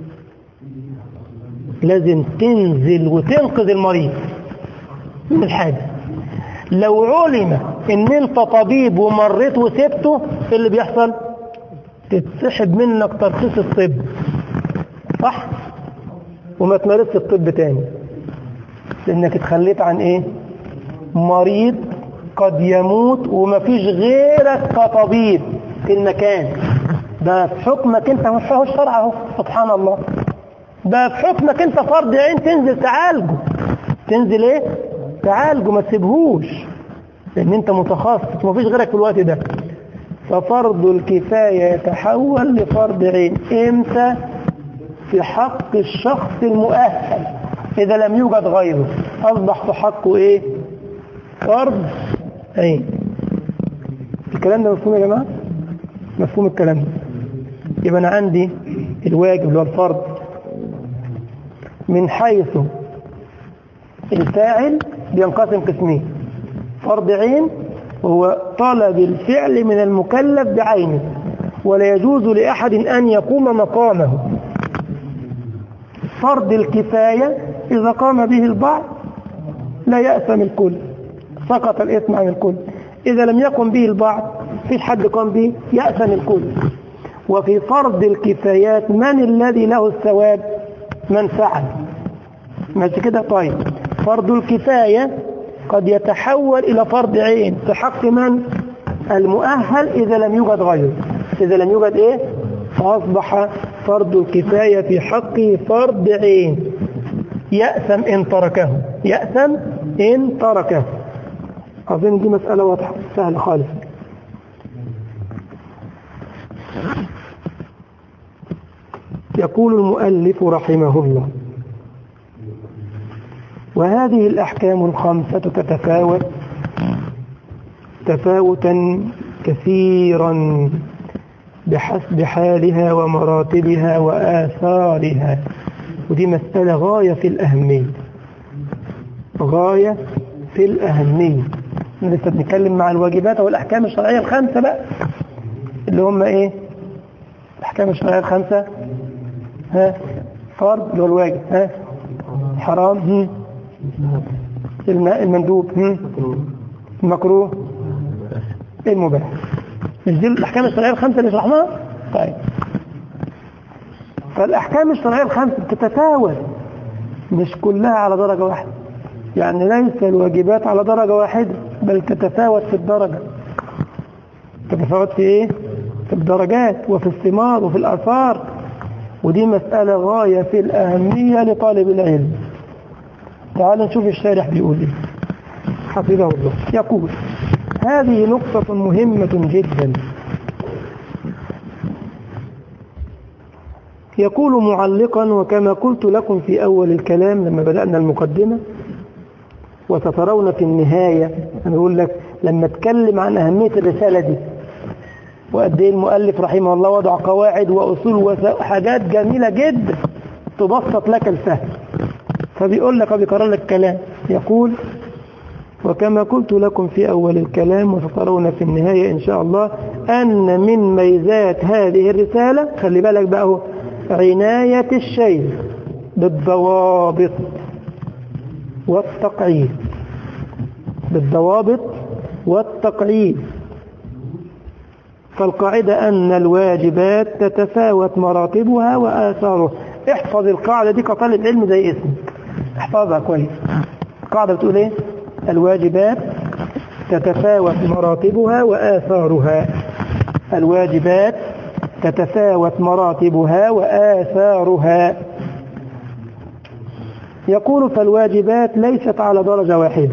لازم تنزل وتنقذ المريض من الحادث لو علم ان انت طبيب ومريت وسبته ايه اللي بيحصل تتسحب منك ترخيص الطب صح وما تمارسش الطب تاني لانك اتخليت عن ايه مريض قد يموت ومفيش غيرك كطبيب في المكان ده في حكمك انت مش هو الشرع اهو سبحان الله ده في حكمك انت فرض عين تنزل تعالجه تنزل ايه تعالجه ما تسيبهوش لان انت متخصص ومفيش غيرك في الوقت ده ففرض الكفاية يتحول لفرض عين امتى في حق الشخص المؤهل اذا لم يوجد غيره اصبح في حقه ايه فرض عين الكلام ده مفهوم يا جماعة مفهوم الكلام ده يبقى انا عندي الواجب اللي هو الفرض من حيث الفاعل بينقسم قسمين فرض عين وهو طلب الفعل من المكلف بعينه ولا يجوز لأحد أن يقوم مقامه فرض الكفاية إذا قام به البعض لا يأثم الكل سقط الإثم عن الكل إذا لم يقم به البعض في حد قام به يأثم الكل وفي فرض الكفايات من الذي له الثواب من فعل ماشي كده طيب فرض الكفاية قد يتحول إلى فرض عين في حق من المؤهل إذا لم يوجد غيره إذا لم يوجد إيه فأصبح فرض الكفاية في حقه فرض عين يأثم إن تركه يأثم إن تركه أظن دي مسألة واضحة سهلة خالص يقول المؤلف رحمه الله وهذه الأحكام الخمسة تتفاوت تفاوتا كثيرا بحسب حالها ومراتبها وآثارها ودي مسألة غاية في الأهمية غاية في الأهمية لسه بنتكلم مع الواجبات والأحكام الشرعية الخمسة بقى اللي هم إيه الأحكام الشرعية الخمسة ها فرض اللي هو الواجب ها حرام هم. المندوب هم. المكروه المباح مش دي الأحكام الشرعية الخمسة اللي شرحناها طيب فالأحكام الشرعية الخمسة بتتفاوت مش كلها على درجة واحدة يعني ليس الواجبات على درجة واحدة بل تتفاوت في الدرجة تتفاوت في ايه في الدرجات وفي الثمار وفي الأثار ودي مسألة غاية في الأهمية لطالب العلم تعال نشوف الشارح بيقول ايه حفظه الله يقول هذه نقطة مهمة جدا يقول معلقا وكما قلت لكم في أول الكلام لما بدأنا المقدمة وسترون في النهاية أنا أقول لك لما اتكلم عن أهمية الرسالة دي وقد ايه المؤلف رحمه الله وضع قواعد وأصول وحاجات جميلة جدا تبسط لك الفهم فبيقول لك وبيكرر لك كلام يقول وكما قلت لكم في أول الكلام وسترون في النهاية إن شاء الله أن من ميزات هذه الرسالة خلي بالك بقى هو عناية الشيخ بالضوابط والتقعيد بالضوابط والتقعيد فالقاعدة أن الواجبات تتفاوت مراتبها وآثارها احفظ القاعدة دي كطالب علم زي اسمك احفظها كويس القاعدة بتقول ايه الواجبات تتفاوت مراتبها وآثارها الواجبات تتفاوت مراتبها وآثارها يقول فالواجبات ليست على درجة واحدة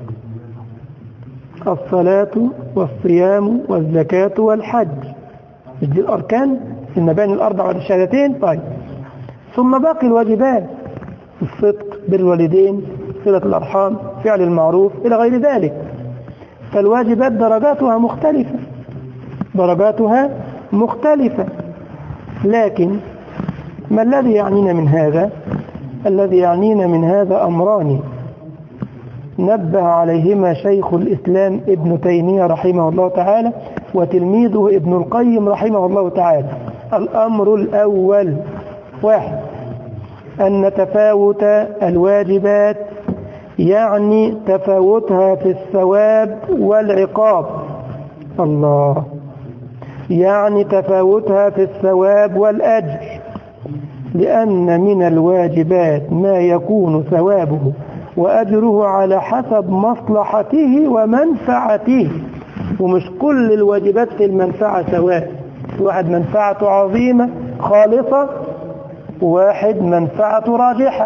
الصلاة والصيام والزكاة والحج مش دي الأركان المباني الأربع والشهادتين طيب ثم باقي الواجبات الصدق بر الوالدين صلة الأرحام فعل المعروف إلى غير ذلك فالواجبات درجاتها مختلفة درجاتها مختلفة لكن ما الذي يعنينا من هذا الذي يعنينا من هذا أمران نبه عليهما شيخ الإسلام ابن تيمية رحمه الله تعالى وتلميذه ابن القيم رحمه الله تعالى الأمر الأول واحد أن تفاوت الواجبات يعني تفاوتها في الثواب والعقاب الله يعني تفاوتها في الثواب والأجر لأن من الواجبات ما يكون ثوابه وأجره على حسب مصلحته ومنفعته ومش كل الواجبات في المنفعة سواء واحد منفعته عظيمة خالصة واحد منفعته راجحة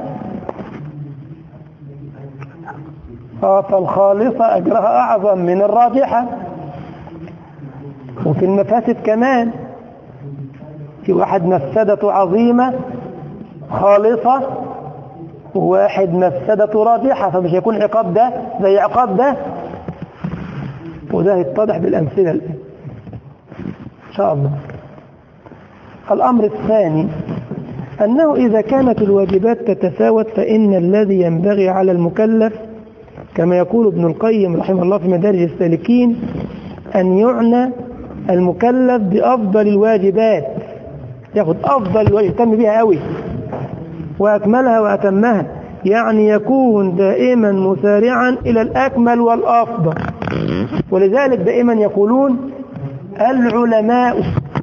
آه فالخالصة أجرها أعظم من الراجحة وفي المفاسد كمان في واحد مفسدته عظيمة خالصة وواحد مفسدته راجحة فمش هيكون عقاب ده زي عقاب ده وده يتضح بالأمثلة الآن إن شاء الله الأمر الثاني أنه إذا كانت الواجبات تتفاوت فإن الذي ينبغي على المكلف كما يقول ابن القيم رحمه الله في مدارج السالكين أن يعنى المكلف بأفضل الواجبات ياخد أفضل الواجب يهتم بها قوي وأكملها وأتمها يعني يكون دائما مسارعا إلى الأكمل والأفضل ولذلك دائما يقولون العلماء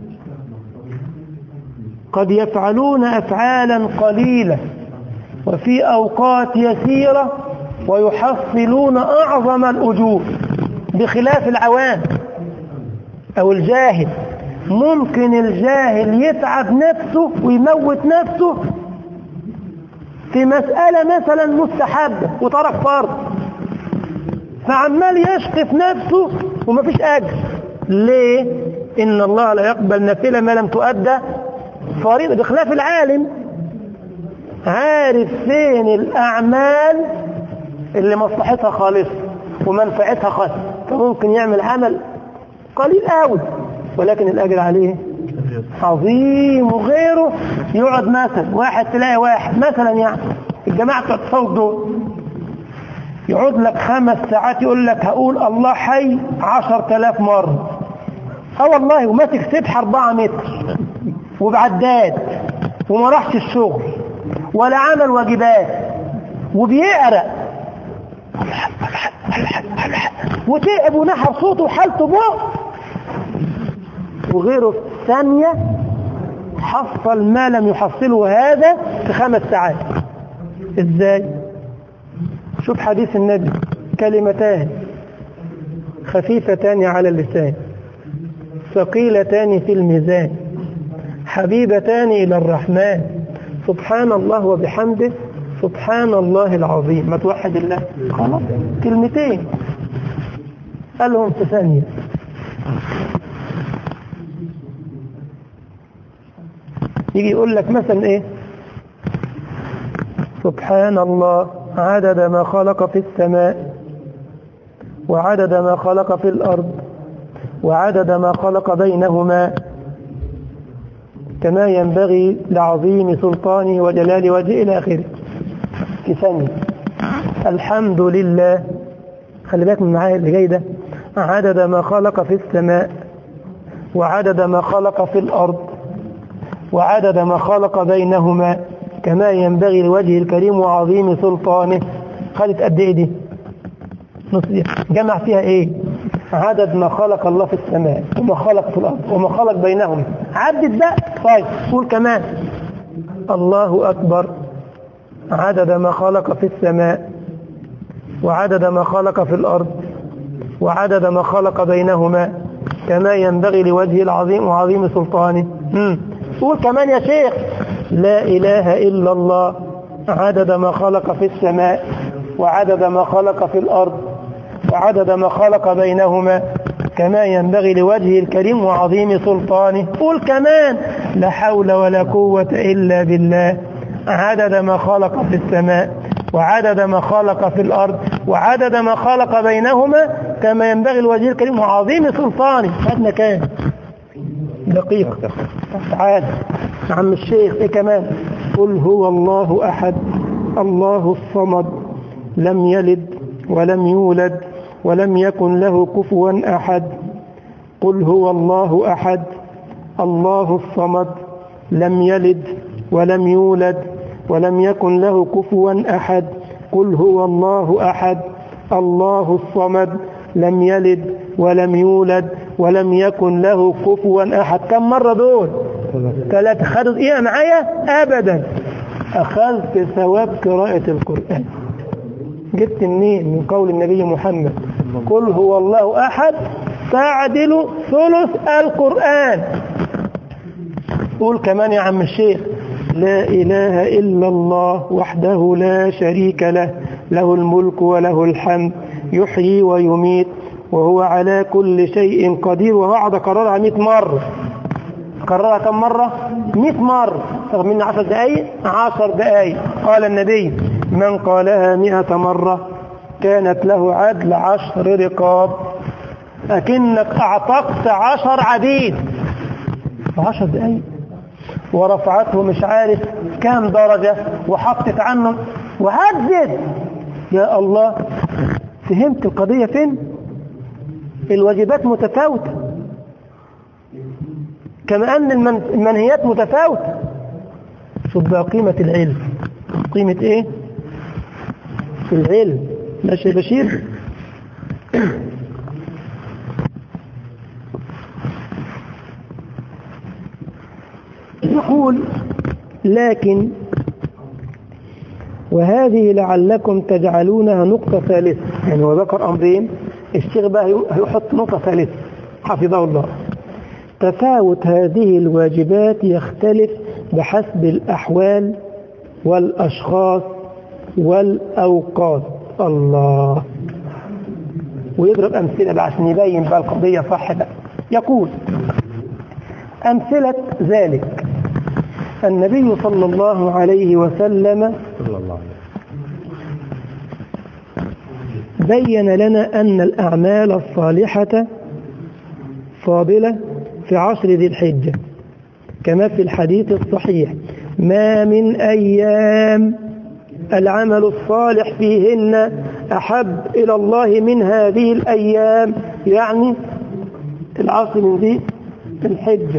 قد يفعلون أفعالا قليلة وفي أوقات يسيرة ويحصلون أعظم الأجور بخلاف العوام أو الجاهل ممكن الجاهل يتعب نفسه ويموت نفسه في مسألة مثلا مستحبة وترك فرض فعمال يشقف نفسه ومفيش أجر ليه؟ إن الله لا يقبل نافلة ما لم تؤدى فريضة بخلاف العالم عارف فين الأعمال اللي مصلحتها خالصة ومنفعتها خالصة فممكن يعمل عمل قليل قوي ولكن الأجر عليه عظيم وغيره يقعد مثلا واحد تلاقي واحد مثلا يعني الجماعة بتوع الصوت دول يقعد لك خمس ساعات يقول لك هقول الله حي عشر تلاف مرة اه والله وماسك سبحة أربعة متر وبعداد وما راحش الشغل ولا عمل واجبات وبيقرأ وتعب ونحر صوته وحالته بقى وغيره في ثانية حصل ما لم يحصله هذا في خمس ساعات ازاي شوف حديث النبي كلمتان خفيفتان على اللسان ثقيلتان في الميزان حبيبتان إلى الرحمن سبحان الله وبحمده سبحان الله العظيم ما توحد الله خلاص كلمتين قالهم في ثانية يجي يقول لك مثلا ايه سبحان الله عدد ما خلق في السماء وعدد ما خلق في الأرض وعدد ما خلق بينهما كما ينبغي لعظيم سلطانه وجلال وجهه إلى آخره في ثانية الحمد لله خلي بالك من معايا اللي جاي ده عدد ما خلق في السماء وعدد ما خلق في الأرض وعدد ما خلق بينهما كما ينبغي لوجه الكريم وعظيم سلطانه خدت قد ايه دي نص دي جمع فيها ايه عدد ما خلق الله في السماء وما خلق في الأرض وما خلق بينهم عدد بقى طيب قول كمان الله أكبر عدد ما خلق في السماء وعدد ما خلق في الأرض وعدد ما خلق بينهما كما ينبغي لوجه العظيم وعظيم سلطانه مم. قول كمان يا شيخ لا إله إلا الله عدد ما خلق في السماء وعدد ما خلق في الأرض وعدد ما خلق بينهما كما ينبغي لوجه الكريم وعظيم سلطانه قول كمان لا حول ولا قوة إلا بالله عدد ما خلق في السماء وعدد ما خلق في الأرض وعدد ما خلق بينهما كما ينبغي لوجه الكريم وعظيم سلطانه خدنا كام دقيقة تعال عم الشيخ ايه كمان قل هو الله أحد الله الصمد لم يلد ولم يولد ولم يكن له كفوا أحد قل هو الله أحد الله الصمد لم يلد ولم يولد ولم يكن له كفوا أحد قل هو الله أحد الله الصمد لم يلد ولم يولد ولم يكن له كفوا أحد كم مرة دول ثلاثة خدوا إيه معايا أبدا أخذت ثواب قراءة القرآن جبت منين من قول النبي محمد قل هو الله أحد تعدل ثلث القرآن قول كمان يا عم الشيخ لا إله إلا الله وحده لا شريك له له الملك وله الحمد يحيي ويميت وهو على كل شيء قدير ووعد كررها 100 مرة كررها كم مرة 100 مرة تاخد مني 10 دقايق 10 دقايق قال النبي من قالها 100 مرة كانت له عدل عشر رقاب أكنك أعتقت عشر عبيد عشر دقايق ورفعته مش عارف كام درجة وحطت عنه وهدد يا الله فهمت القضية فين الواجبات متفاوتة كما أن المن- المنهيات متفاوتة شوف بقى قيمة العلم قيمة ايه العلم ماشي يا بشير يقول لكن وهذه لعلكم تجعلونها نقطة ثالثة يعني هو ذكر أمرين الشيخ بقى هيحط نقطة ثالثة حفظه الله تفاوت هذه الواجبات يختلف بحسب الأحوال والأشخاص والأوقات الله ويضرب أمثلة بقى عشان يبين بقى القضية صح بقى يقول أمثلة ذلك النبي صلى الله عليه وسلم صلى الله عليه بين لنا أن الأعمال الصالحة فاضلة في عشر ذي الحجة كما في الحديث الصحيح ما من أيام العمل الصالح فيهن أحب إلى الله من هذه الأيام يعني العصر من ذي الحجة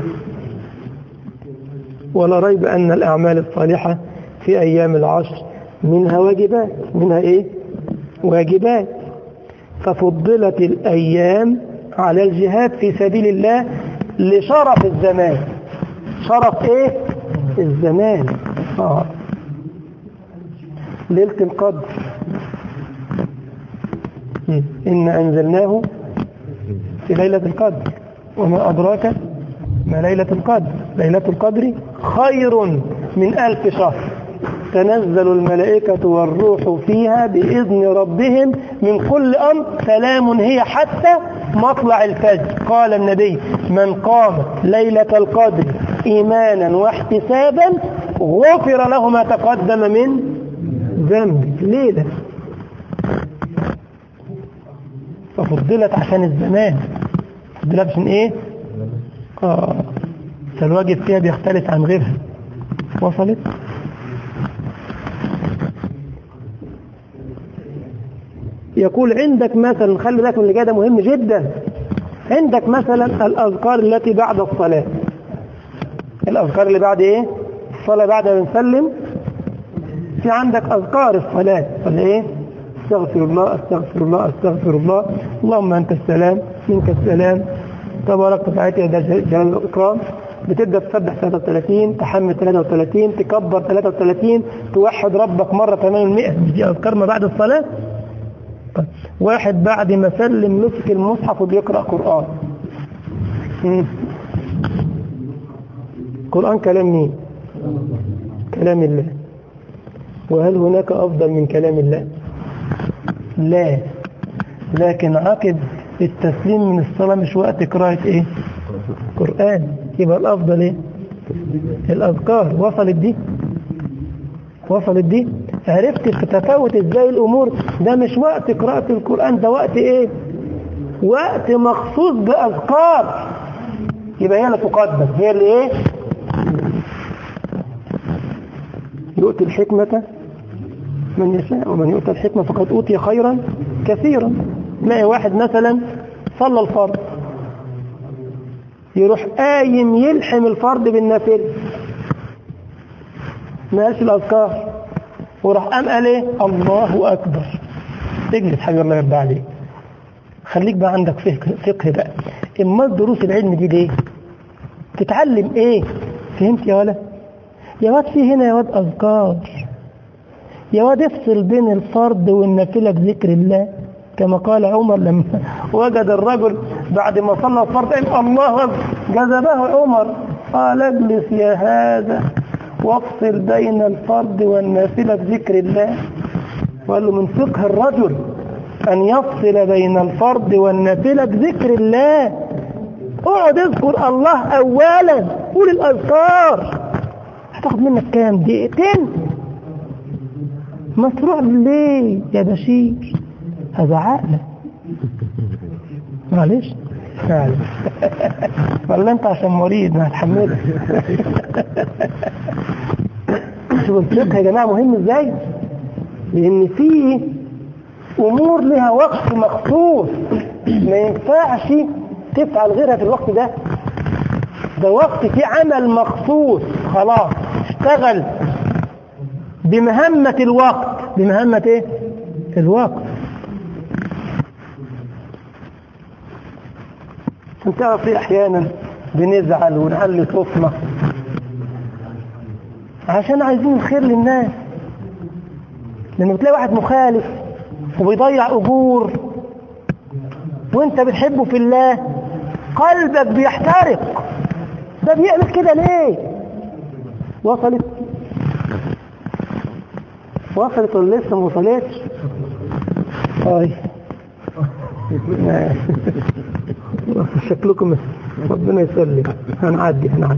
ولا ريب أن الأعمال الصالحة في أيام العشر منها واجبات منها إيه واجبات ففضلت الأيام على الجهاد في سبيل الله لشرف الزمان شرف إيه الزمان آه. ليلة القدر مم. إن أنزلناه في ليلة القدر وما أدراك ما ليلة القدر ليلة القدر خير من ألف شهر تنزل الملائكة والروح فيها بإذن ربهم من كل أمر سلام هي حتى مطلع الفجر قال النبي من قام ليلة القدر إيمانا واحتسابا غفر له ما تقدم من ذنب ليه ده ففضلت عشان الزمان فضلت عشان ايه اه فالواجب فيها بيختلف عن غيرها وصلت يقول عندك مثلا خلي بالك من اللي جاي ده مهم جدا عندك مثلا الأذكار التي بعد الصلاة الأذكار اللي بعد إيه الصلاة بعد ما نسلم في عندك أذكار الصلاة ولا إيه استغفر الله استغفر الله استغفر الله اللهم أنت السلام منك السلام تبارك وتعالى ده جلال الإكرام بتبدأ تسبح 33 تحمد 33 تكبر 33 توحد ربك مرة كمان المئة دي أذكار ما بعد الصلاة طيب. واحد بعد ما سلم مسك المصحف وبيقرأ قرآن مم. قرآن كلام مين كلام الله وهل هناك أفضل من كلام الله لا لكن عقب التسليم من الصلاة مش وقت قراءة ايه قرآن يبقى الأفضل ايه الأذكار وصلت دي وصلت دي عرفت تتفاوت ازاي الأمور ده مش وقت قراءة القرآن ده وقت ايه وقت مخصوص بأذكار يبقى هي اللي تقدم هي اللي ايه يؤتي الحكمة من يشاء ومن يؤتى الحكمة فقد أوتي خيرا كثيرا تلاقي واحد مثلا صلى الفرض يروح قايم يلحم الفرض بالنافل ما قالش الأذكار وراح قام قال ايه الله أكبر اجلس حبيبي الله يرضى عليك خليك بقى عندك فقه, فقه بقى اما دروس العلم دي ليه تتعلم ايه فهمت يا ولد يا واد في هنا يا واد أذكار يا واد افصل بين الفرض والنافلة بذكر الله كما قال عمر لما وجد الرجل بعد ما صلى الفرض قال الله أكبر جذبه عمر قال اجلس يا هذا وافصل بين الفرض والنافلة بذكر الله وقال له من فقه الرجل أن يفصل بين الفرض والنافلة بذكر الله اقعد اذكر الله أولا قول الأذكار هتاخد منك كام دقيقتين مشروع ليه يا بشير هذا عقلك معلش معلش ولا انت عشان مريض ما هتحملك شوف الفقه يا جماعه مهم ازاي لان في امور لها وقت مخصوص ما ينفعش تفعل غيرها في الوقت ده ده وقت في عمل مخصوص خلاص اشتغل بمهمة الوقت بمهمة ايه الوقت عشان تعرف ايه احيانا بنزعل ونعلي صوتنا عشان عايزين الخير للناس لما بتلاقي واحد مخالف وبيضيع اجور وانت بتحبه في الله قلبك بيحترق ده بيعمل كده ليه وصلت وصلت ولا لسه ما وصلتش طيب شكلكم ربنا يسلم هنعدي هنعدي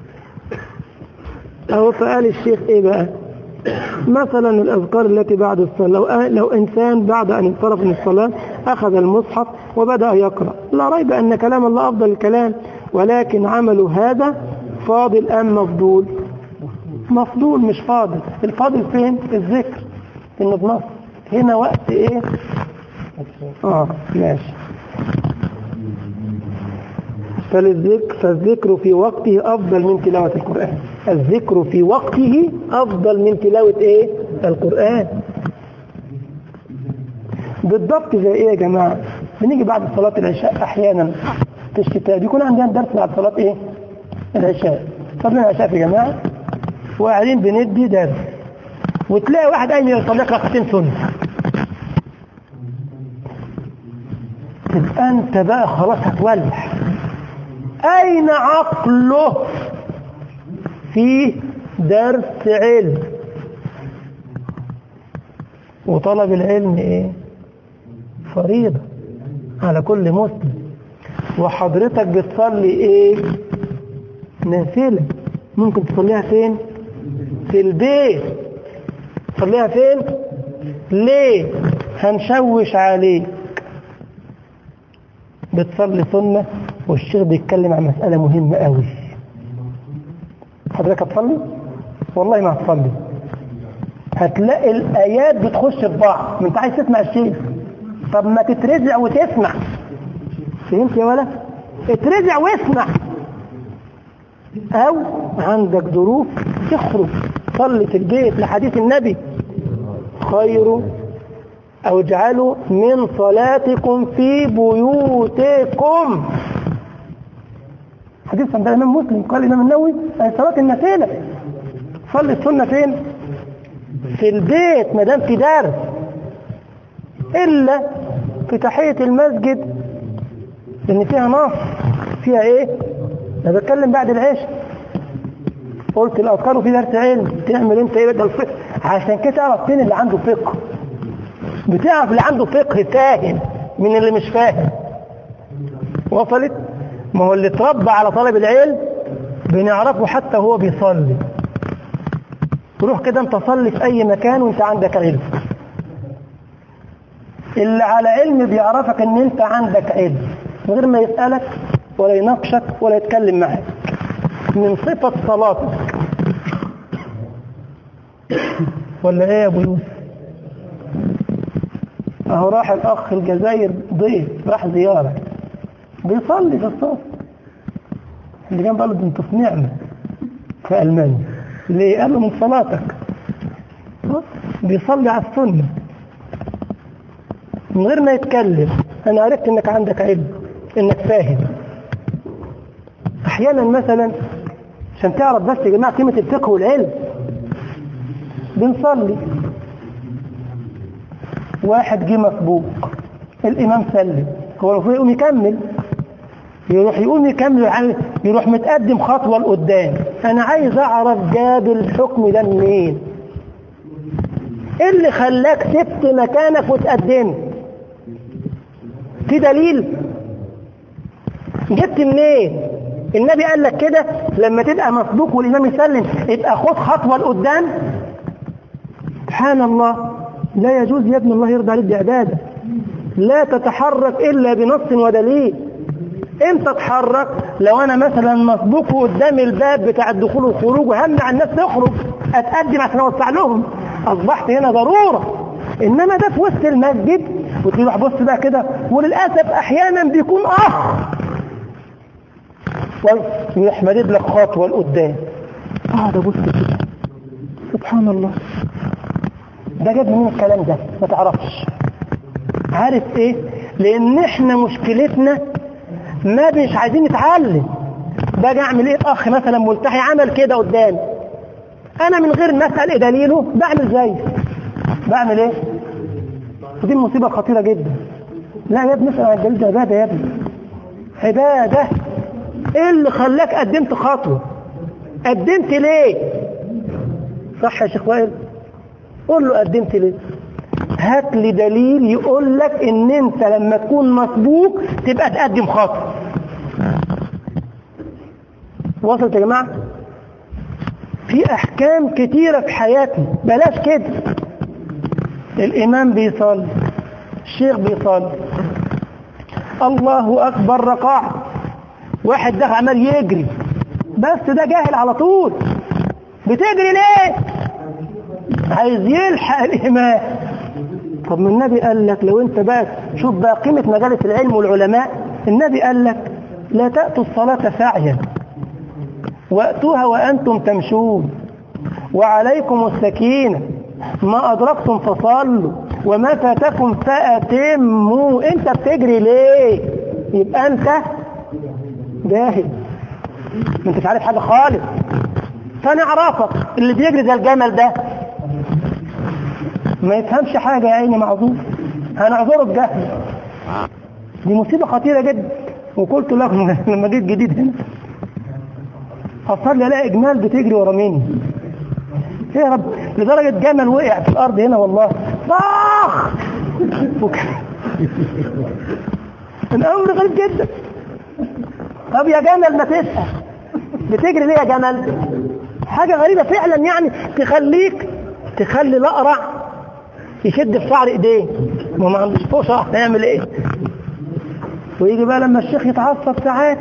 اهو فقال الشيخ ايه بقى مثلا الاذكار التي بعد الصلاه لو, لو انسان بعد ان انصرف من الصلاه اخذ المصحف وبدا يقرا لا ريب ان كلام الله افضل الكلام ولكن عمله هذا فاضل ام مفضول مفضول مش فاضل الفاضل فين الذكر انه بنص هنا وقت ايه اه ماشي فالذكر فالذكر في وقته افضل من تلاوه القران الذكر في وقته افضل من تلاوه ايه القران بالضبط زي ايه يا جماعه بنيجي بعد صلاه العشاء احيانا في الشتاء بيكون عندنا درس بعد صلاه ايه العشاء صلينا العشاء يا جماعه وقاعدين بندي درس وتلاقي واحد قايم يصلي لك ركعتين سنه تبقى انت بقى خلاص هتولع اين عقله في درس علم وطلب العلم ايه فريضة على كل مسلم وحضرتك بتصلي ايه نافلة ممكن تصليها فين في البيت تصليها فين ليه هنشوش عليك بتصلي سنة والشيخ بيتكلم عن مسألة مهمة قوي حضرتك هتصلي والله ما هتصلي هتلاقي الآيات بتخش في بعض ما انت عايز تسمع الشيخ طب ما تترجع وتسمع فهمت يا ولد اترجع واسمع او عندك ظروف تخرج صلي في البيت لحديث النبي خير او اجعلوا من صلاتكم في بيوتكم حديث عند الامام مسلم قال الامام النووي هي صلاه النافله صلي السنه فين في البيت ما دام في درس الا في تحيه المسجد لان فيها نص فيها ايه انا بتكلم بعد العشاء قلت الاذكار في درس علم تعمل انت ايه بدل الفقه عشان كده تعرف فين اللي عنده فقه بتعرف اللي عنده فقه فاهم من اللي مش فاهم وصلت ما هو اللي اتربى على طلب العلم بنعرفه حتى هو بيصلي تروح كده انت صلي في اي مكان وانت عندك علم اللي على علم بيعرفك ان انت عندك علم من غير ما يسألك ولا يناقشك ولا يتكلم معك من صفة صلاتك ولا ايه يا ابو يوسف اهو راح الاخ الجزائر ضيف راح زيارة بيصلي في الصف اللي كان قال له انت في نعمة في المانيا ليه قال له من صلاتك بيصلي على السنة من غير ما يتكلم انا عرفت انك عندك علم انك فاهم احيانا مثلا عشان تعرف بس يا جماعه قيمه الفقه والعلم بنصلي واحد جه مسبوق الامام سلم هو المفروض يقوم يكمل يروح يقوم يكمل يروح متقدم خطوه لقدام انا عايز اعرف جاب الحكم ده منين ايه اللي خلاك سبت مكانك وتقدمت في دليل جبت منين النبي قال لك كده لما تبقى مسبوق والامام يسلم يبقى خد خطوه لقدام سبحان الله لا يجوز يا ابن الله يرضى عليك بعباده لا تتحرك الا بنص ودليل امتى اتحرك لو انا مثلا مسبوق قدام الباب بتاع الدخول والخروج وهمنع الناس تخرج اتقدم عشان اوسع لهم اصبحت هنا ضروره انما ده في وسط المسجد وتروح بص بقى كده وللاسف احيانا بيكون اخ ويروح مدد لك خطوه لقدام اقعد ابص كده سبحان الله ده جاب منين الكلام ده ما تعرفش عارف ايه لان احنا مشكلتنا ما مش عايزين نتعلم باجي اعمل ايه اخ مثلا ملتحي عمل كده قدامي انا من غير ما اسال ايه دليله بعمل زيه بعمل ايه ودي المصيبه خطيره جدا لا يا ابني اسال عن الدليل ده عباده يا ابني عباده ايه اللي خلاك قدمت خطوه قدمت ليه صح يا شيخ وائل قول له قدمت ليه هات لي دليل يقول لك ان انت لما تكون مسبوق تبقى تقدم خطوه وصلت يا جماعه في احكام كتيره في حياتي بلاش كده الامام بيصلي الشيخ بيصلي الله اكبر ركع واحد دخل عمال يجري بس ده جاهل على طول بتجري ليه عايز يلحق الامام طب ما النبي قال لك لو انت بقى شوف بقى قيمه مجالس العلم والعلماء النبي قال لك لا تاتوا الصلاه سعيا واتوها وانتم تمشون وعليكم السكينه ما ادركتم فصلوا وما فاتكم فاتموا انت بتجري ليه يبقى انت جاهل ما انتش عارف حاجه خالص فانا اعرفك اللي بيجري زي الجمل ده ما يفهمش حاجه يا عيني معذور هنعذره بجهل دي مصيبه خطيره جدا وقلت لكم لما جيت جديد هنا اصلي الاقي جمال بتجري ورا مني ايه يا رب لدرجه جمل وقع في الارض هنا والله طخ وك... الامر غريب جدا طب يا جمل ما تسال بتجري ليه يا جمل حاجة غريبة فعلا يعني تخليك تخلي الأقرع يشد في شعر ايديه ما ما عندوش فرصة هيعمل ايه ويجي بقى لما الشيخ يتعصب ساعات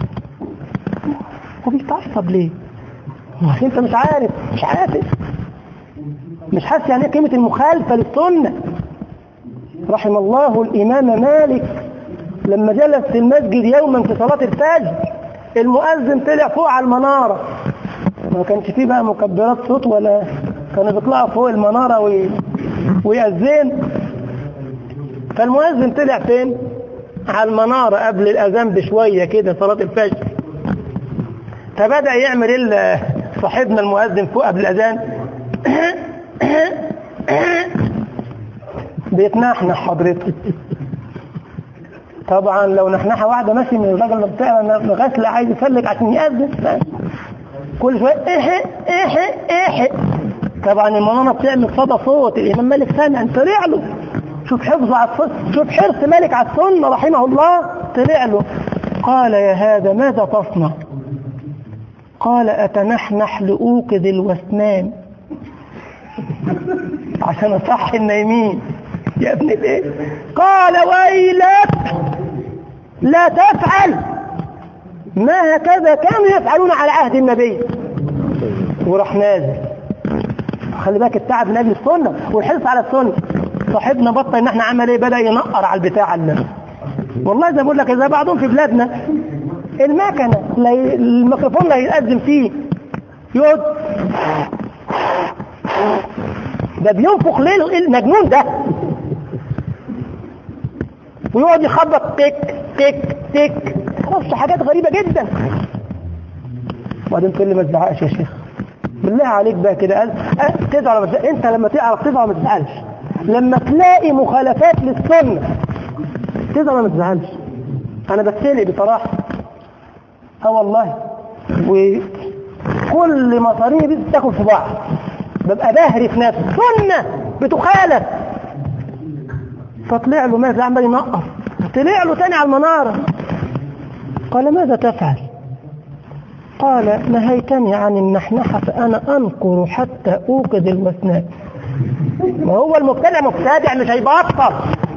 هو بيتعصب ليه ما هو انت مش عارف مش عارف مش حاسس يعني ايه قيمة المخالفة للسنة رحم الله الإمام مالك لما جلس في المسجد يوما في صلاة الفجر المؤذن طلع فوق على المنارة ما كانش فيه بقى مكبرات صوت ولا كانوا بيطلعوا فوق المنارة وي... ويأذن فالمؤذن طلع فين على المنارة قبل الأذان بشوية كده صلاة الفجر فبدأ يعمل إلا صاحبنا المؤذن فوق قبل الأذان بيتنحنح حضرتك طبعا لو نحنحة واحدة ماشي من الراجل بتاع غسل عايز يسلك عشان يأذن كل شوية احي احي احي طبعا المنارة بتعمل صدى صوت الإمام مالك سامع طلع له شوف حفظه على السنة شوف حرص مالك على السنة رحمه الله طلع له قال يا هذا ماذا تصنع قال أتنحنح لأوقظ الوسنان عشان أصح النايمين يا ابن الايه قال ويلك لا تفعل ما هكذا كانوا يفعلون على عهد النبي وراح نازل خلي بالك التعب من اجل السنه والحرص على السنه صاحبنا بطل ان احنا عمل ايه بدا ينقر على البتاع اللي. والله زي بقول لك اذا بعضهم في بلادنا المكنه اللي الميكروفون اللي هيتقدم فيه يقعد ده بينفخ ليه المجنون ده ويقعد يخبط تك تك تك معرفش حاجات غريبة جدا وبعدين تقول لي ما تزعقش يا شيخ بالله عليك بقى كده قال أه تزعل ولا انت لما تعرف تزعل ما تزعلش لما تلاقي مخالفات للسنة تزعل ولا ما تزعلش انا بتسلق بصراحة اه والله وكل مصاريفي بتاخد في بعض ببقى بهري في نفسي سنة بتخالف فطلع له ماذا عمال ينقر طلع له تاني على المنارة قال ماذا تفعل قال نهيتني عن النحنحة فأنا أنقر حتى أوقظ الوسنان ما هو المبتدع مبتدع مش هيبطل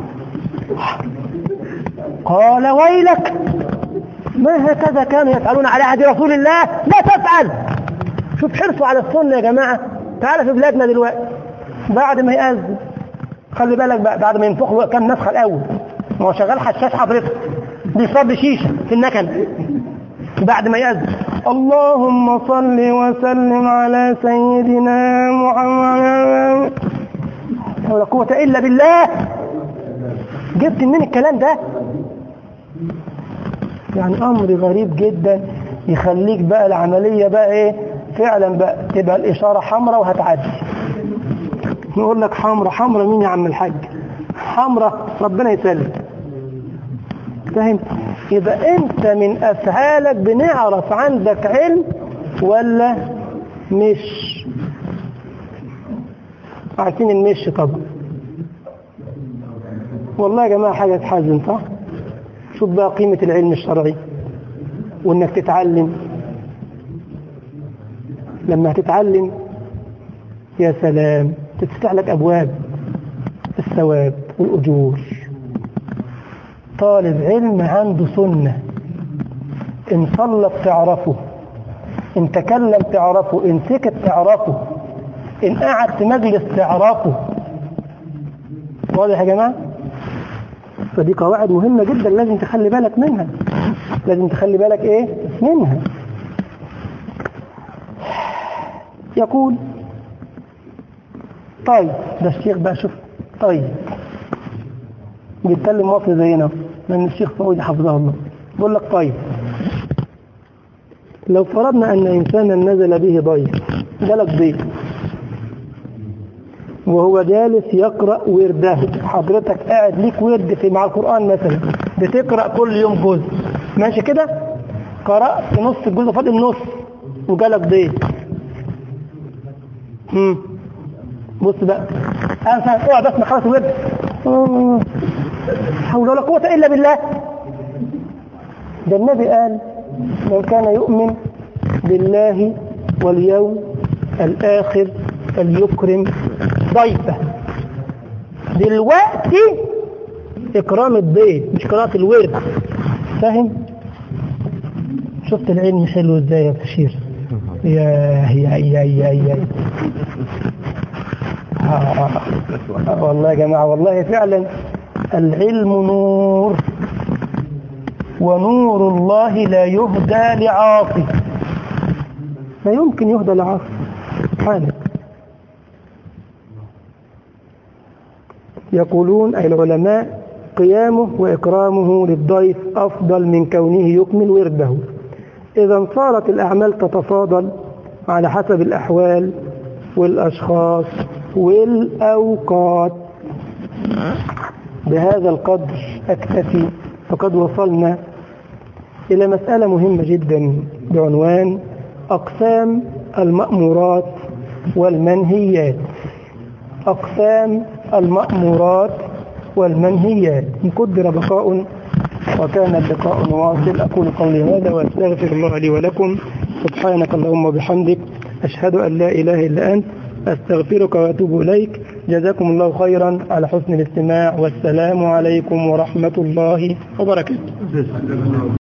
قال ويلك ما هكذا كانوا يفعلون على عهد رسول الله لا تفعل شوف حرصوا على السنة يا جماعة تعال في بلادنا دلوقتي بعد ما يأذن خلي بالك بقى بعد ما ينفخ كم نفخة الأول ما هو شغال حشاش حضرتك بيصب شيشة في النكن بعد ما يأذن اللهم صل وسلم على سيدنا محمد ولا قوة إلا بالله جبت منين الكلام ده يعني أمر غريب جدا يخليك بقى العملية بقى إيه فعلا بقى تبقى الإشارة حمراء وهتعدي نقول لك حمرة حمرة مين يا عم الحاج حمرة ربنا يسلم فاهم يبقى انت من افعالك بنعرف عندك علم ولا مش عارفين المش طبعا والله يا جماعة حاجة تحزن صح شوف بقى قيمة العلم الشرعي وانك تتعلم لما تتعلم يا سلام تفتح لك أبواب الثواب والأجور طالب علم عنده سنة إن صلى تعرفه إن تكلم تعرفه إن سكت تعرفه إن قعد في مجلس تعرفه واضح يا جماعة فدي قواعد مهمة جدا لازم تخلي بالك منها لازم تخلي بالك إيه منها يقول طيب ده الشيخ بقى شوف طيب بيتكلم مصري زينا لأن الشيخ فؤاد حفظه الله بيقول لك طيب لو فرضنا أن إنسانا نزل به ضيف جالك ضيف وهو جالس يقرأ ورده حضرتك قاعد ليك ورد في مع القرآن مثلا بتقرأ كل يوم جزء ماشي كده قرأت نص الجزء فاضل نص وجالك ضيف امم بص بقى انا اوعى بس خلاص الورد حول ولا قوة الا بالله ده النبي قال من كان يؤمن بالله واليوم الآخر فليكرم ضيفه دلوقتي إكرام الضيف مش قراءة الورد فاهم؟ شفت العلم حلو ازاي يا بشير يا يا يا يا يا آه آه والله يا جماعة والله فعلا العلم نور ونور الله لا يهدى لعاصي لا يمكن يهدى لعاصي سبحانك يقولون أي العلماء قيامه وإكرامه للضيف أفضل من كونه يكمل ورده إذا صارت الأعمال تتفاضل على حسب الأحوال والأشخاص والأوقات بهذا القدر أكتفي فقد وصلنا إلى مسألة مهمة جدا بعنوان أقسام المأمورات والمنهيات أقسام المأمورات والمنهيات إن قدر بقاء وكان اللقاء واصل أقول قولي هذا وأستغفر الله لي ولكم سبحانك اللهم وبحمدك أشهد أن لا إله إلا أنت أستغفرك وأتوب إليك جزاكم الله خيرا على حسن الاستماع والسلام عليكم ورحمة الله وبركاته